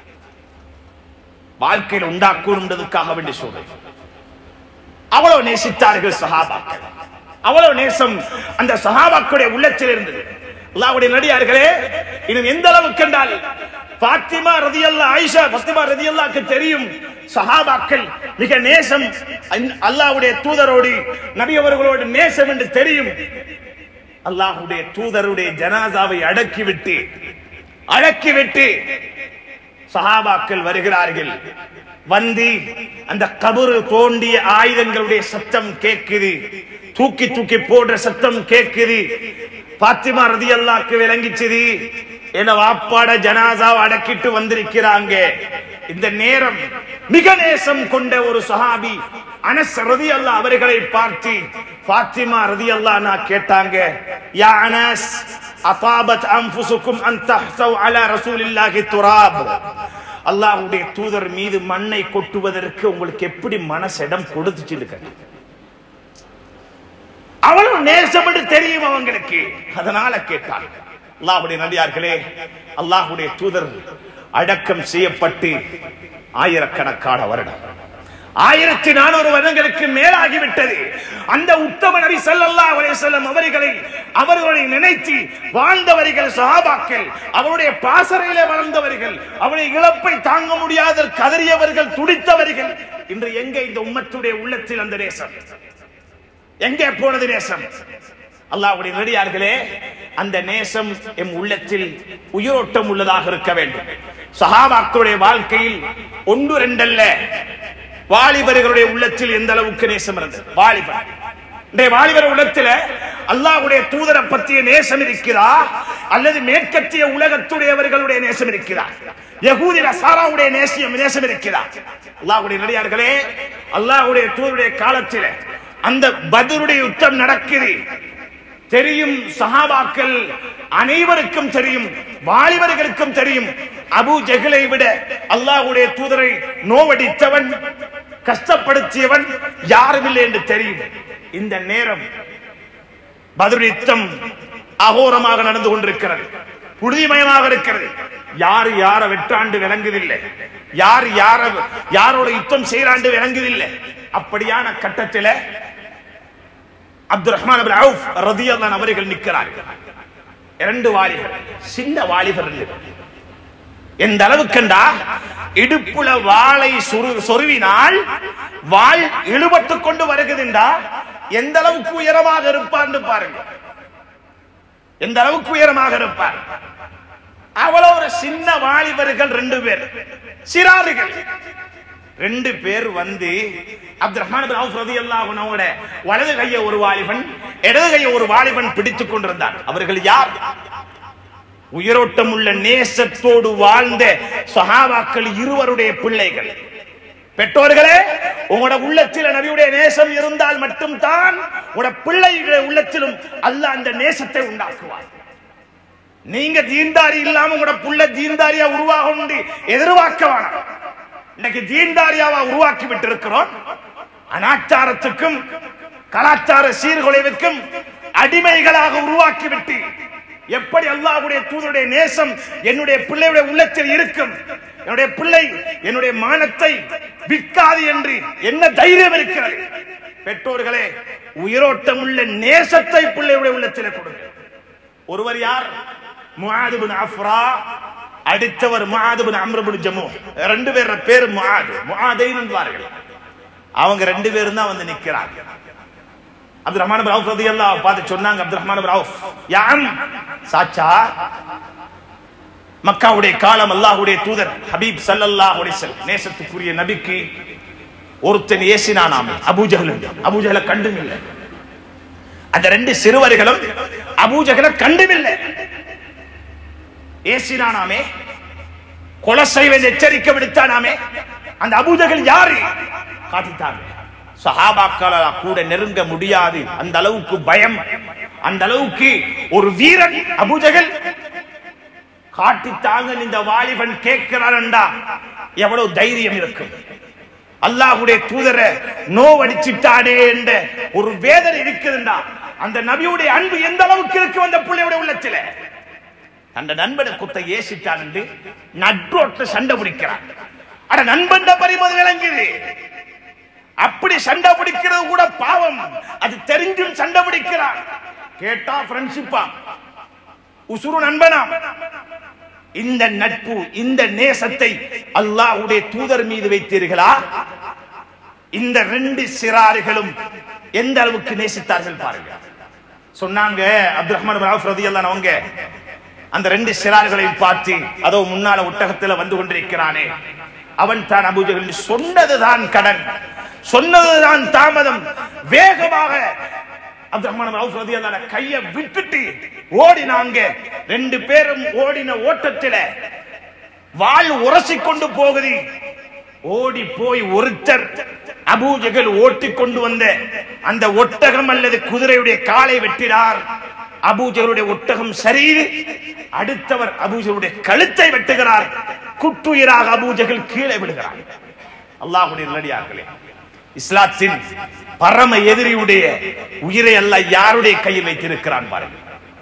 வாழ்க்கையில் உண்டாக்கணுன்றதுக்காக வேண்டி சொல்றேன் அவ்வளவு நேசித்தார்கள் சஹாபாக்கள் அவ்வளவு நேசம் அந்த சஹாபாக்களுடைய உள்ளத்தில் இருந்தது அல்லாஹ்வுடைய நடிகார்களே இது எந்த அளவுக்கு என்றால் பாத்திமா ரதியல்லா ஆயிஷா பாத்திமா ரதியல்லாக்கு தெரியும் சஹாபாக்கள் மிக நேசம் அன்- அல்லாஹ்வுடைய தூதரோடு நபி அவர்களோடு நேசம் என்று தெரியும் அல்லாஹ்வுடைய தூதருடைய ஜனாசாவை அடக்கிவிட்டு அடக்கிவிட்டு சஹாபாக்கள் வருகிறார்கள் வந்து அந்த கபரு தோண்டிய ஆயுதங்களுடைய சத்தம் கேக்குது தூக்கி தூக்கி போடுற சத்தம் கேக்குது பாத்திமா ரதி அல்லாக்கு விளங்கிச்சது என வாப்பாட ஜனாசாவை அடக்கிட்டு வந்திருக்கிறாங்க இந்த நேரம் மிக நேசம் கொண்ட ஒரு சஹாபி அனஸ் ரதி அல்லா அவர்களை பார்த்து பாத்திமா ரதி அல்லா நான் கேட்டாங்க யா அனஸ் அதாபத் அன்புசுக்கும் அன் தஹ்சவ் அலா ரசூலில்லாஹி துராப் அல்லாஹ்வுடைய தூதர் மீது மண்ணை கொட்டுவதற்கு உங்களுக்கு எப்படி மனசிடம் கொடுத்துச்சு இருக்க அவ்வளவு நேசம் என்று தெரியும் அவங்களுக்கு அதனால கேட்டார் அல்லாஹ்வுடைய நடிகார்களே அல்லாஹ்வுடைய தூதர் அடக்கம் செய்யப்பட்டு ஆயிரக்கணக்கான வருடம் ஆயிரத்தி நானூறு வருடங்களுக்கு மேலாகிவிட்டது அந்த உத்தம நபி ஸல்லல்லாஹு அலைஹி வஸல்லம் அவர்களை அவர்களை நினைத்து வாழ்ந்தவர்கள் சஹாபாக்கள் அவருடைய பாசறையிலே வளர்ந்தவர்கள் அவருடைய இழப்பை தாங்க முடியாத கதறியவர்கள் துடித்தவர்கள் இன்று எங்கே இந்த உம்மத்துடைய உள்ளத்தில் அந்த நேசம் எங்கே போனது நேசம் அல்லாஹ்வுடைய நடிகார்களே அந்த நேசம் எம் உள்ளத்தில் உயிரோட்டம் உள்ளதாக இருக்க வேண்டும் சஹாபாக்களுடைய வாழ்க்கையில் ஒன்று ரெண்டல்ல வாலிபர்களுடைய உள்ளத்தில் எந்த அளவுக்கு நேசம் இருந்தது வாலிபர் இன்றைய வாலிபர் உள்ளத்துல அல்லாஹ்வுடைய தூதரை பற்றிய நேசம் இருக்கிறா அல்லது மேற்கத்திய உலகத்துடையவர்களுடைய நேசம் இருக்கிறா யகூதி நசாராவுடைய நேசியம் நேசம் இருக்கிறா அல்லாஹ்வுடைய நடிகார்களே அல்லாஹ்வுடைய தூதருடைய காலத்தில் அந்த பத்ருடைய யுத்தம் நடக்குது தெரியும் சஹாபாக்கள் அனைவருக்கும் தெரியும் வாலிபர்களுக்கும் தெரியும் அபு ஜெகலை விட அல்லாஹ்வுடைய தூதரை நோவடித்தவன் கஷ்டப்படுத்தியவன் யாரும் இல்லை என்று தெரியும் இந்த நேரம் பத்ரு யுத்தம் அகோரமாக நடந்து கொண்டிருக்கிறது புழுதிமயமாக இருக்கிறது யார் யார வெற்றாண்டு விளங்குதில்லை யார் யார யாரோட யுத்தம் செய்யறாண்டு விளங்குதில்லை அப்படியான கட்டத்தில் அப்துல் ரஹ்மான் அப்துல் அவுஃப் ரதியல்லான் அவர்கள் நிற்கிறார்கள் இரண்டு வாலிபர் சின்ன வாலிபர் இல்லை. எந்த அளவுக்குண்டா இடுப்புல வாளை சொரு- சொருவினால் வாள் இழுபட்டுக் கொண்டு வருகிறதுண்டா எந்த அளவுக்கு உயரமாக இருப்பார்னு பாருங்க எந்த அளவுக்கு உயரமாக இருப்பார் அவ்வளவு ஒரு சின்ன வாலிபர்கள் ரெண்டு பேர் சிறார்கள் ரெண்டு பேர் வந்து அப்துல் ரஹ்மான் பின் அவுஃப் ரலியல்லாஹு அன்ஹுவோட வலது கையை ஒரு வாலிபன் இடது கையை ஒரு வாலிபன் பிடித்துக் கொண்டிருந்தார் அவர்கள் யார் உயிரோட்டம் உள்ள நேசத்தோடு வாழ்ந்த சஹாபாக்கள் இருவருடைய பிள்ளைகள் பெற்றோர்களே உங்களோட உள்ளத்தில் நபியுடைய நேசம் இருந்தால் மட்டும்தான் உங்களோட பிள்ளைகளுடைய உள்ளத்திலும் அல்லாஹ் அந்த நேசத்தை உண்டாக்குவார் நீங்க தீன்தாரி இல்லாம உங்களோட புள்ள தீன்தாரியா உருவாக உண்டு எதிர்பார்க்க வேணாம் இன்னைக்கு தீன்தாரியாவா உருவாக்கி விட்டு இருக்கிறோம் அனாச்சாரத்துக்கும் கலாச்சார சீர்குலைவுக்கும் அடிமைகளாக உருவாக்கி விட்டு எப்படி அல்லாஹ்வுடைய தூதருடைய நேசம் என்னுடைய பிள்ளையுடைய உள்ளத்தில் இருக்கும் என்னுடைய பிள்ளை என்னுடைய மானத்தை விற்காது என்று என்ன தைரியம் இருக்கிறது பெற்றோர்களே உயிரோட்டம் உள்ள நேசத்தை பிள்ளையுடைய உள்ளத்தில் கொடுங்க ஒருவர் யார் முஆது பின் அஃப்ரா அடுத்தவர் முஆது பின் அம்ர் பின் ஜமு ரெண்டு பேர் பேர் முஆது முஆதைன் என்பார்கள் அவங்க ரெண்டு பேரும் தான் வந்து நிக்கிறாங்க அப்துல் ரஹ்மான் பின் அவுஃப் ரலியல்லாஹு பார்த்து சொன்னாங்க அப்துல் ரஹ்மான் பின் அவுஃப் யாம் சாச்சா மக்காவுடைய காலம் அல்லாஹ்வுடைய தூதர் ஹபீப் ஸல்லல்லாஹு அலைஹி வஸல்லம் நேசத்துக்குரிய நபிக்கு ஒருத்தன் ஏசினானாமே அபூஜஹல் அபூஜஹல கண்டும் இல்லை அந்த ரெண்டு சிறுவர்களும் அபூஜகல கண்டுமில்லை ஏசினானாமே கொலை செய்வதை எச்சரிக்கை விடுத்தானாமே அந்த அபூஜகல் யாரு காட்டித்தாங்க சஹாபாக்கள கூட நெருங்க முடியாது அந்த அளவுக்கு பயம் அந்த அளவுக்கு ஒரு வீரன் அபூஜகல் காட்டித்தாங்க இந்த வாலிபன் கேட்கிறான்டா எவ்வளவு தைரியம் இருக்கும் அல்லாஹ்வுடைய தூதரை நோவடிச்சிட்டானே என்ற ஒரு வேதனை இருக்குதுண்டா அந்த நபியுடைய அன்பு எந்த அளவுக்கு இருக்கும் அந்த பிள்ளையுடைய உள்ளத்துல அந்த நண்பனை குத்த ஏசிட்டான் என்று நட்ரோட்ட சண்டை பிடிக்கிறான் அட நண்பன் பரிமது விளங்குது அப்படி சண்டை பிடிக்கிறது கூட பாவம் அது தெரிஞ்சும் சண்டை பிடிக்கிறான் கேட்டா ஃப்ரெண்ட்ஷிப்பா உசுரு நண்பனா இந்த நட்பு இந்த நேசத்தை அல்லாஹ்வுடைய தூதர் மீது வைத்தீர்களா இந்த ரெண்டு சிறார்களும் எந்த அளவுக்கு நேசித்தார்கள் பாருங்க சொன்னாங்க அப்துல் ரஹ்மான் ராவ் ரதியல்லான் அவங்க அந்த ரெண்டு சிறார்களை பார்த்து அதோ முன்னால ஒட்டகத்துல வந்து கொண்டிருக்கிறானே அவன் தான் அபூஜகல் சொன்னதுதான் கடன் சொன்னதுதான் தாமதம் வேகமாக அப்துல் ரஹ்மான் ரவுஃப் ரலியல்லாஹு அன்ஹு கையை விட்டுட்டு ஓடினாங்க ரெண்டு பேரும் ஓடின ஓட்டத்தில வாள் உரசி கொண்டு போகுது ஓடி போய் ஒருத்தர் அபூஜகல் ஓட்டி கொண்டு வந்த அந்த ஒட்டகம் அல்லது குதிரையுடைய காலை வெட்டினார் அபூஜகருடைய ஒட்டகம் சரி அடுத்தவர் அபூஜகருடைய கழுத்தை வெட்டுகிறார் குட்டுயிராக அபூஜகல் கீழே விடுகிறார் அல்லாஹ்வுடைய நல்லடியார்களே இஸ்லாத்தின் பரம எதிரியுடைய உயிரை அல்ல யாருடைய கையில் வைத்திருக்கிறான் பாருங்கள்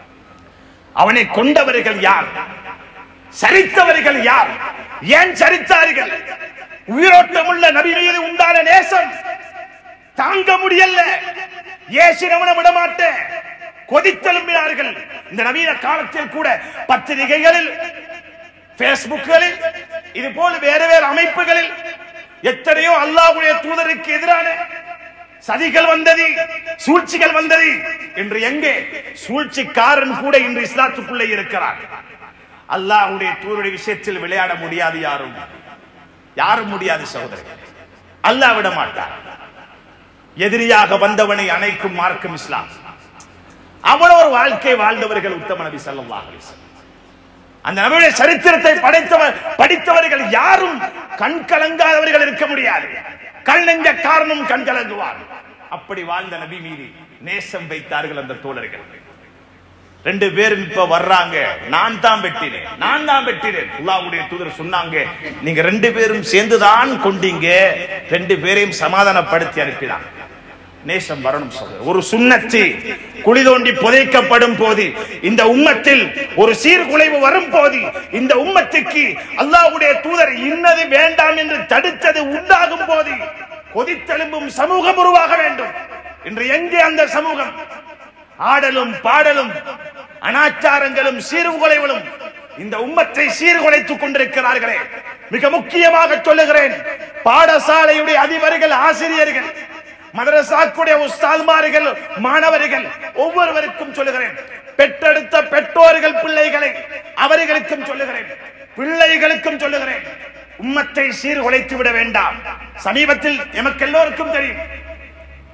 அவனை கொண்டவர்கள் யார் சரித்தவர்கள் யார் ஏன் சரித்தார்கள் உயிரோட்டமுள்ள நபி மீது உண்டான நேசம் தாங்க முடியல ஏசினவன விட மாட்டேன் கொதித்தெலும்பினார்கள் இந்த நவீன காலத்தில் கூட பத்திரிகைகளில் பேஸ்புக்களில் இது போல வேறு வேறு அமைப்புகளில் எத்தனையோ அல்லாஹ்வுடைய தூதருக்கு எதிரான சதிகள் வந்தது சூழ்ச்சிகள் வந்தது இன்று எங்கே சூழ்ச்சிக்காரன் கூட இன்று இஸ்லாத்துக்குள்ளே இருக்கிறார் அல்லாஹ்வுடைய தூதருடைய விஷயத்தில் விளையாட முடியாது யாரும் யாரும் முடியாது சகோதரர் அல்லாஹ் விட மாட்டார் எதிரியாக வந்தவனை அணைக்கும் மார்க்கம் இஸ்லாம் அவ்வளவு ஒரு வாழ்க்கை வாழ்ந்தவர்கள் உத்தம நபி ஸல்லல்லாஹு அலைஹி வஸல்லம் அந்த நபியுடைய சரித்திரத்தை படைத்தவர் படித்தவர்கள் யாரும் கண் கலங்காதவர்கள் இருக்க முடியாது கல் நெஞ்ச காரணம் கண் கலங்குவார் அப்படி வாழ்ந்த நபி மீது நேசம் வைத்தார்கள் அந்த தோழர்கள் ரெண்டு பேரும் இப்ப வர்றாங்க நான் தான் வெட்டினேன் நான் தான் வெட்டினேன் அல்லாஹ்வுடைய தூதர் சொன்னாங்க நீங்க ரெண்டு பேரும் சேர்ந்துதான் கொண்டீங்க ரெண்டு பேரையும் சமாதானப்படுத்தி அனுப்பினாங்க நேசம் வரணும் சகோதரர் ஒரு சுண்ணத்து குழி தோண்டி புதைக்கப்படும் போது இந்த உம்மத்தில் ஒரு சீர்குலைவு வரும் போது இந்த உம்மத்துக்கு அல்லாஹ்வுடைய தூதர் இன்னது வேண்டாம் என்று தடுத்தது உண்டாகும் போது கொதித்தெலும்பும் சமூகம் உருவாக வேண்டும் இன்று எங்கே அந்த சமூகம் ஆடலும் பாடலும் அனாச்சாரங்களும் சீர்குலைவுகளும் இந்த உம்மத்தை சீர்குலைத்துக் கொண்டிருக்கிறார்களே மிக முக்கியமாக சொல்லுகிறேன் பாடசாலையுடைய அதிபர்கள் ஆசிரியர்கள் மதரசாக்குடைய உஸ்தாத்மார்கள் மாணவர்கள் ஒவ்வொருவருக்கும் சொல்லுகிறேன் பெற்றெடுத்த பெற்றோர்கள் பிள்ளைகளை அவர்களுக்கும் சொல்லுகிறேன் பிள்ளைகளுக்கும் சொல்லுகிறேன் உம்மத்தை சீர்குலைத்து விட வேண்டாம் சமீபத்தில் எமக்கு எல்லோருக்கும் தெரியும்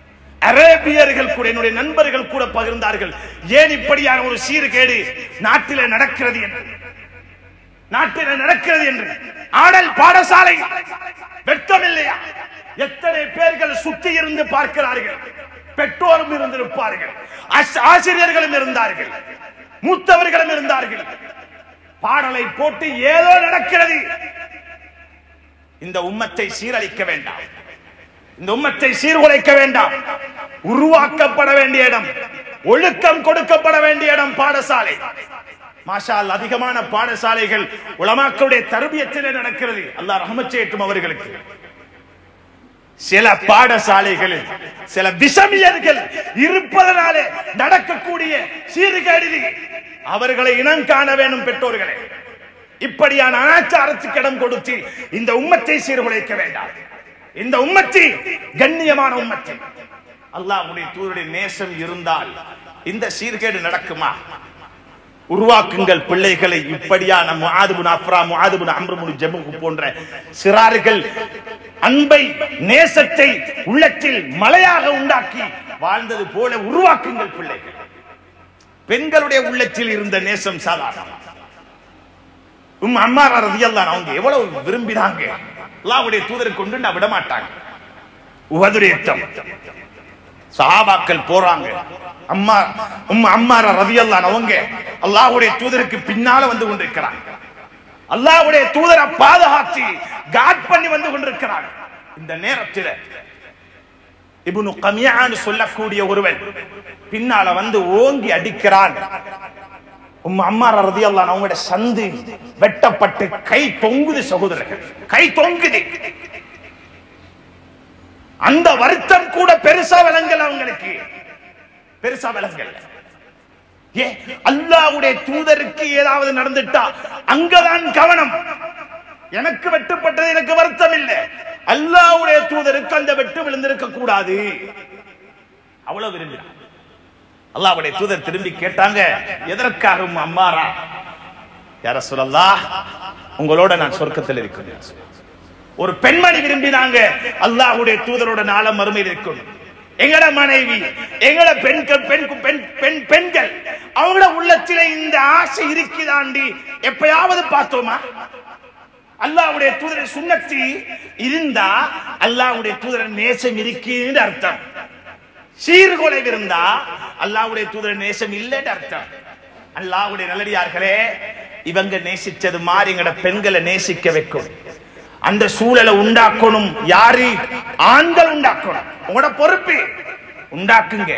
அரேபியர்கள் கூட என்னுடைய நண்பர்கள் கூட பகிர்ந்தார்கள் ஏன் இப்படியான ஒரு சீர்கேடு நாட்டிலே நடக்கிறது என்று நாட்டிலே நடக்கிறது என்று ஆடல் பாடசாலை வெட்கம் இல்லையா எத்தனை பேர்கள் சுத்தி இருந்து பார்க்கிறார்கள் பெற்றோரும் இருந்திருப்பார்கள் ஆஸ்- ஆசிரியர்களும் இருந்தார்கள் மூத்தவர்களும் இருந்தார்கள் பாடலை போட்டு ஏதோ நடக்கிறது இந்த உம்மத்தை சீரழிக்க வேண்டாம் இந்த உம்மத்தை சீர்குலைக்க வேண்டாம் உருவாக்கப்பட வேண்டிய இடம் ஒழுக்கம் கொடுக்கப்பட வேண்டிய இடம் பாடசாலை மாஷால் அதிகமான பாடசாலைகள் உலமாக்களுடைய தருபியத்திலே நடக்கிறது அல்லாஹ் ரஹமத் செய்யட்டும் அவர்களுக்கு சில பாடசாலைகளில் சில விஷமியர்கள் இருப்பதனாலே நடக்கக்கூடிய சீர்கேடு அவர்களை இனம் காண வேணும் பெற்றோர்களே இப்படியான அனாச்சாரத்துக்கு இடம் கொடுத்து இந்த உம்மத்தை சீர்குலைக்க வேண்டாம் இந்த உம்மத்தி கண்ணியமான உம்மத்தி அல்லாஹ்வுடைய தூருடைய நேசம் இருந்தால் இந்த சீர்கேடு நடக்குமா உருவாக்குங்கள் பிள்ளைகளை இப்படியான முஆதுபுன் அஃப்ரா முஆதுபுன் அம்ருபுன் ஜமுகு போன்ற சிறார்கள் அன்பை நேசத்தை உள்ளத்தில் மலையாக உண்டாக்கி வாழ்ந்தது போல உருவாக்குங்கள் பிள்ளைகள் பெண்களுடைய உள்ளத்தில் இருந்த நேசம் சாதாரணம் உம் அம்மாரா ரதியல்லான் அவங்க எவ்வளவு விரும்பினாங்க அல்லாஹ்வுடைய தூதரை கொண்டு நான் விட மாட்டாங்க உஹதுடைய யுத்தம் சஹாபாக்கள் போறாங்க அம்மா உம் அம்மாரா ரதியல்லான் அவங்க அல்லாஹ்வுடைய தூதருக்கு பின்னால வந்து கொண்டிருக்கிறாங்க அல்லாஹ்வுடைய தூதரை பாதுகாத்து காட் பண்ணி வந்து கொண்டிருக்கிறாங்க இந்த நேரத்தில் இப்னு கமியான்னு சொல்லக்கூடிய ஒருவன் பின்னால வந்து ஓங்கி அடிக்கிறான் உம் அம்மா ரதி அல்லான் அவங்களோட சந்து வெட்டப்பட்டு கை தொங்குது சகோதரர்கள் கை தொங்குது அந்த வருத்தம் கூட பெருசா விளங்கல அவங்களுக்கு பெருசா விளங்கல ஏ அல்லாஹ்வுடைய தூதருக்கு ஏதாவது நடந்துட்டா அங்கதான் கவனம் எனக்கு வெட்டுப்பட்டது எனக்கு வருத்தம் இல்லை அல்லாஹ்வுடைய தூதருக்கு அந்த வெட்டு விழுந்திருக்க கூடாது அவ்வளவு விரும்பினான் அல்லாஹ்வுடைய தூதர் திரும்பி கேட்டாங்க எதற்காக உம் அம்மாரா யார சொல்லல்லா உங்களோட நான் சொர்க்கத்தில் இருக்கிறேன் ஒரு பெண்மணி விரும்பினாங்க அல்லாஹ்வுடைய தூதரோட நாள மறுமையில் இருக்கணும் எங்கட மனைவி எங்கட பெண்கள் பெண் பெண் பெண் பெண்கள் அவங்களோட உள்ளத்திலே இந்த ஆசை இருக்குதாண்டி எப்பயாவது பார்த்தோமா அல்லாஹ்வுடைய தூதரை சுண்ணத்தி இருந்தா அல்லாஹ்வுடைய தூதரை நேசம் இருக்குன்னு அர்த்தம் சீர்குலைவு இருந்தா அல்லாஹ்வுடைய தூதர் நேசம் இல்லைன்னு அர்த்தம் அல்லாஹ்வுடைய நல்லடியார்களே இவங்க நேசிச்சது மாதிரி எங்கட பெண்களை நேசிக்க வைக்கும் அந்த சூழலை உண்டாக்கணும் யாரு ஆண்கள் உண்டாக்கணும் உங்களோட பொறுப்பு உண்டாக்குங்க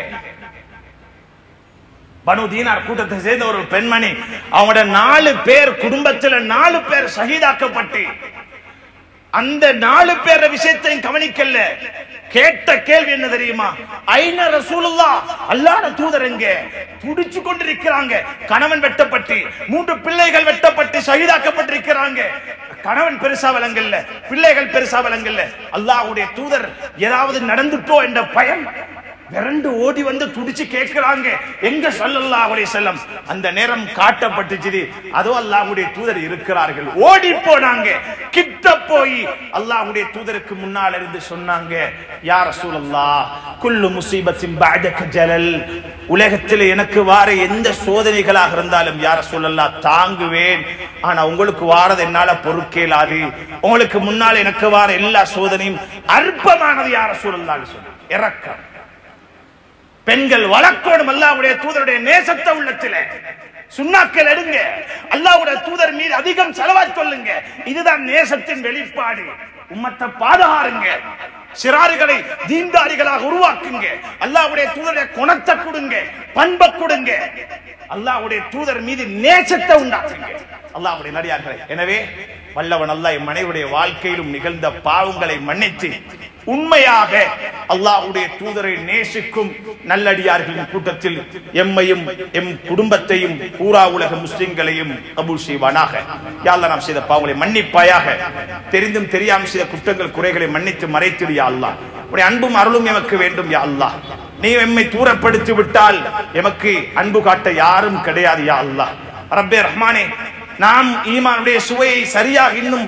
பனு தீனார் கூட்டத்தை சேர்ந்த ஒரு பெண்மணி அவங்களோட நாலு பேர் குடும்பத்துல நாலு பேர் சகிதாக்கப்பட்டு அந்த நாலு பேர விஷயத்தையும் கவனிக்கல கேட்ட கேள்வி என்ன தெரியுமா ஐன ரசூலுல்லா அல்லாஹ்வுடைய தூதர் எங்க துடிச்சு கொண்டிருக்கிறாங்க கணவன் வெட்டப்பட்டு மூன்று பிள்ளைகள் வெட்டப்பட்டு ஷஹீதாக்கப்பட்டிருக்கிறாங்க கணவன் பெருசா விளங்கல்ல பிள்ளைகள் பெருசா விளங்கல்ல அல்லாஹ்வுடைய தூதர் ஏதாவது நடந்துட்டோ என்ற பயம் விரண்டு ஓடி வந்து துடிச்சு கேட்கிறாங்க எங்க ஸல்லல்லாஹு அலைஹி வஸல்லம் அந்த நேரம் காட்டப்பட்டுச்சு அதோ அல்லாஹ்வுடைய தூதர் இருக்கிறார்கள் ஓடி போனாங்க கிட்ட போய் அல்லாஹ்வுடைய தூதருக்கு முன்னால் இருந்து சொன்னாங்க யா ரசூலல்லாஹ் குல்லு முஸீபத்தின் பஅதக ஜலல் உலகத்தில் எனக்கு வார எந்த சோதனைகளாக இருந்தாலும் யா ரசூலல்லாஹ் தாங்குவேன் ஆனா உங்களுக்கு வாரது என்னால பொறுக்கேலாது உங்களுக்கு முன்னால் எனக்கு வார எல்லா சோதனையும் அற்பமானது யா ரசூலல்லாஹ் சொன்னாங்க இறக்கம் பெண்கள் வழக்கோடும் அல்லாவுடைய தூதருடைய நேசத்தை உள்ளத்திலே சுண்ணாக்கள் எடுங்க அல்லாவுடைய தூதர் மீது அதிகம் செலவாய் சொல்லுங்க இதுதான் நேசத்தின் வெளிப்பாடு உம்மத்தை பாதுகாருங்க சிறாறுகளை தீன்தாரிகளாக உருவாக்குங்க அல்லாவுடைய தூதருடைய குணத்தை கொடுங்க பண்பை கொடுங்க அல்லாவுடைய தூதர் மீது நேசத்தை உண்டாக்குங்க அல்லாவுடைய நடிகார்களே எனவே வல்லவன் அல்லாஹ் என் மனைவியுடைய வாழ்க்கையிலும் நிகழ்ந்த பாவங்களை மன்னித்து உண்மையாக அல்லாஹ்வுடைய தூதரை நேசிக்கும் நல்லடியார்களின் கூட்டத்தில் எம்மையும் எம் குடும்பத்தையும் பூரா உலக முஸ்லிம்களையும் கபூல் செய்வானாக யாழ்லா நாம் செய்த பாவங்களை மன்னிப்பாயாக தெரிந்தும் தெரியாமல் செய்த குற்றங்கள் குறைகளை மன்னித்து மறைத்திடு யா அல்லாஹ் உடைய அன்பும் அருளும் எமக்கு வேண்டும் யா அல்லாஹ் நீ எம்மை தூரப்படுத்தி விட்டால் எமக்கு அன்பு காட்ட யாரும் கிடையாது யா அல்லாஹ் ரப்பே ரஹ்மானே நாம் ஈமானுடைய சுவையை சரியாக இன்னும்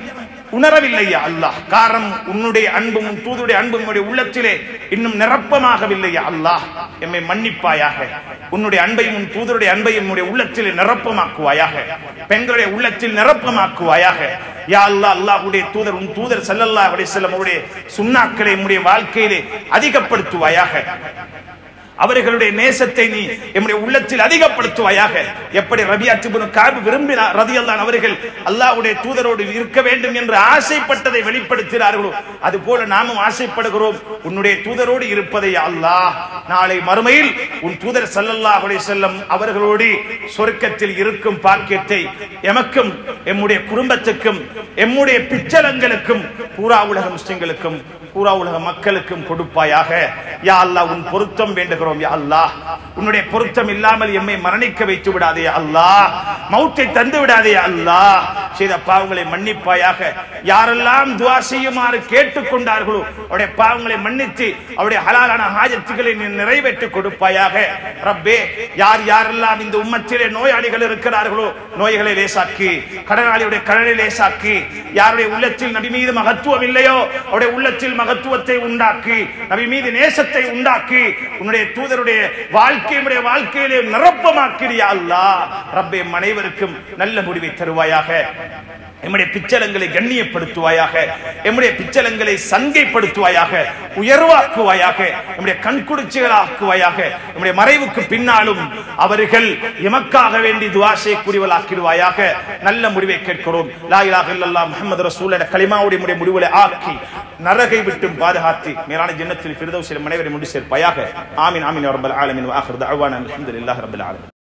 உணரவில்லையா அல்லாஹ் காரணம் உன்னுடைய அன்பும் உன் தூதுடைய அன்பும் உன்னுடைய உள்ளத்திலே இன்னும் நிரப்பமாகவில்லையா அல்லாஹ் எம்மை மன்னிப்பாயாக உன்னுடைய அன்பையும் உன் தூதருடைய அன்பையும் உன்னுடைய உள்ளத்திலே நிரப்பமாக்குவாயாக பெண்களுடைய உள்ளத்தில் நிரப்பமாக்குவாயாக யா அல்லாஹ் அல்லாஹ்வுடைய தூதர் உன் தூதர் ஸல்லல்லாஹு அலைஹி வஸல்லம் அவருடைய சுன்னாக்களை உன்னுடைய வாழ்க்கையிலே அதிகப்படுத்துவாயாக அவர்களுடைய நேசத்தை நீ எம்முடைய உள்ளத்தில் அதிகப்படுத்துவாயாக எப்படி ரபியாத் இப்னு காப் விரும்பினார் ரதியல்லான் அவர்கள் அல்லாஹ்வுடைய தூதரோடு இருக்க வேண்டும் என்று ஆசைப்பட்டதை வெளிப்படுத்தினார்களோ அது போல நாமும் ஆசைப்படுகிறோம் உன்னுடைய தூதரோடு இருப்பதை அல்லாஹ் நாளை மறுமையில் உன் தூதர் ஸல்லல்லாஹு அலைஹி வஸல்லம் அவர்களோடு சொர்க்கத்தில் இருக்கும் பாக்கியத்தை எமக்கும் எம்முடைய குடும்பத்துக்கும் எம்முடைய பிச்சலங்களுக்கும் பூரா உலக முஸ்லிம்களுக்கும் பூரா உலக மக்களுக்கும் கொடுப்பாயாக யா அல்லாஹ் உன் பொருத்தம் வேண்டுகிறோம் யா அல்லாஹ் உன்னுடைய பொருத்தம் இல்லாமல் எம்மை மரணிக்க வைத்து விடாதே யா அல்லாஹ் மௌத்தை தந்து விடாதே யா அல்லாஹ் செய்த பாவங்களை மன்னிப்பாயாக யாரெல்லாம் துஆ செய்யுமாறு கேட்டுக்கொண்டார்களோ அவருடைய பாவங்களை மன்னித்து அவருடைய ஹலாலான ஹாஜத்துகளை நீ நிறைவேற்றி கொடுப்பாயாக ரப்பே யார் யாரெல்லாம் இந்த உம்மத்திலே நோயாளிகள் இருக்கிறார்களோ நோய்களை லேசாக்கி கடனாளியுடைய கடனை லேசாக்கி யாருடைய உள்ளத்தில் நபி மீது மகத்துவம் இல்லையோ அவருடைய உள்ளத்தில் மகத்துவத்தை உண்டாக்கி நபி மீது நேசத்தை உண்டாக்கி உன்னுடைய தூதருடைய வாழ்க்கையுடைய வாழ்க்கையிலே நிரப்பமாக்கிறியா அல்லாஹ் ரப்பே எம் அனைவருக்கும் நல்ல முடிவை தருவாயாக எம்முடைய பிச்சலங்களை கண்ணியப்படுத்துவாயாக எம்முடைய பிச்சலங்களை சங்கைப்படுத்துவாயாக உயர்வாக்குவாயாக நம்முடைய கண்குடிச்சிகளாக்குவாயாக நம்முடைய மறைவுக்கு பின்னாலும் அவர்கள் எமக்காக வேண்டி துவா செய்யக்கூடியவளாக்கிடுவாயாக நல்ல முடிவை கேட்கிறோம் லா இலாஹ இல்லல்லாஹ் முஹம்மது ரசூலுல்லாஹ் கலிமாவுடைய நம்முடைய முடிவுகளை ஆக்கி நரகை விட்டும் பாதுகாத்து மேலான ஜன்னத்தில் ஃபிர்தௌஸில் மனைவரை முடி சேர்ப்பாயாக ஆமீன் ஆமீன் யா ரப்பல் ஆலமீன் வ ஆখির தஅவானா அல்ஹம்துலில்லாஹி ரப்பில் ஆலமீன்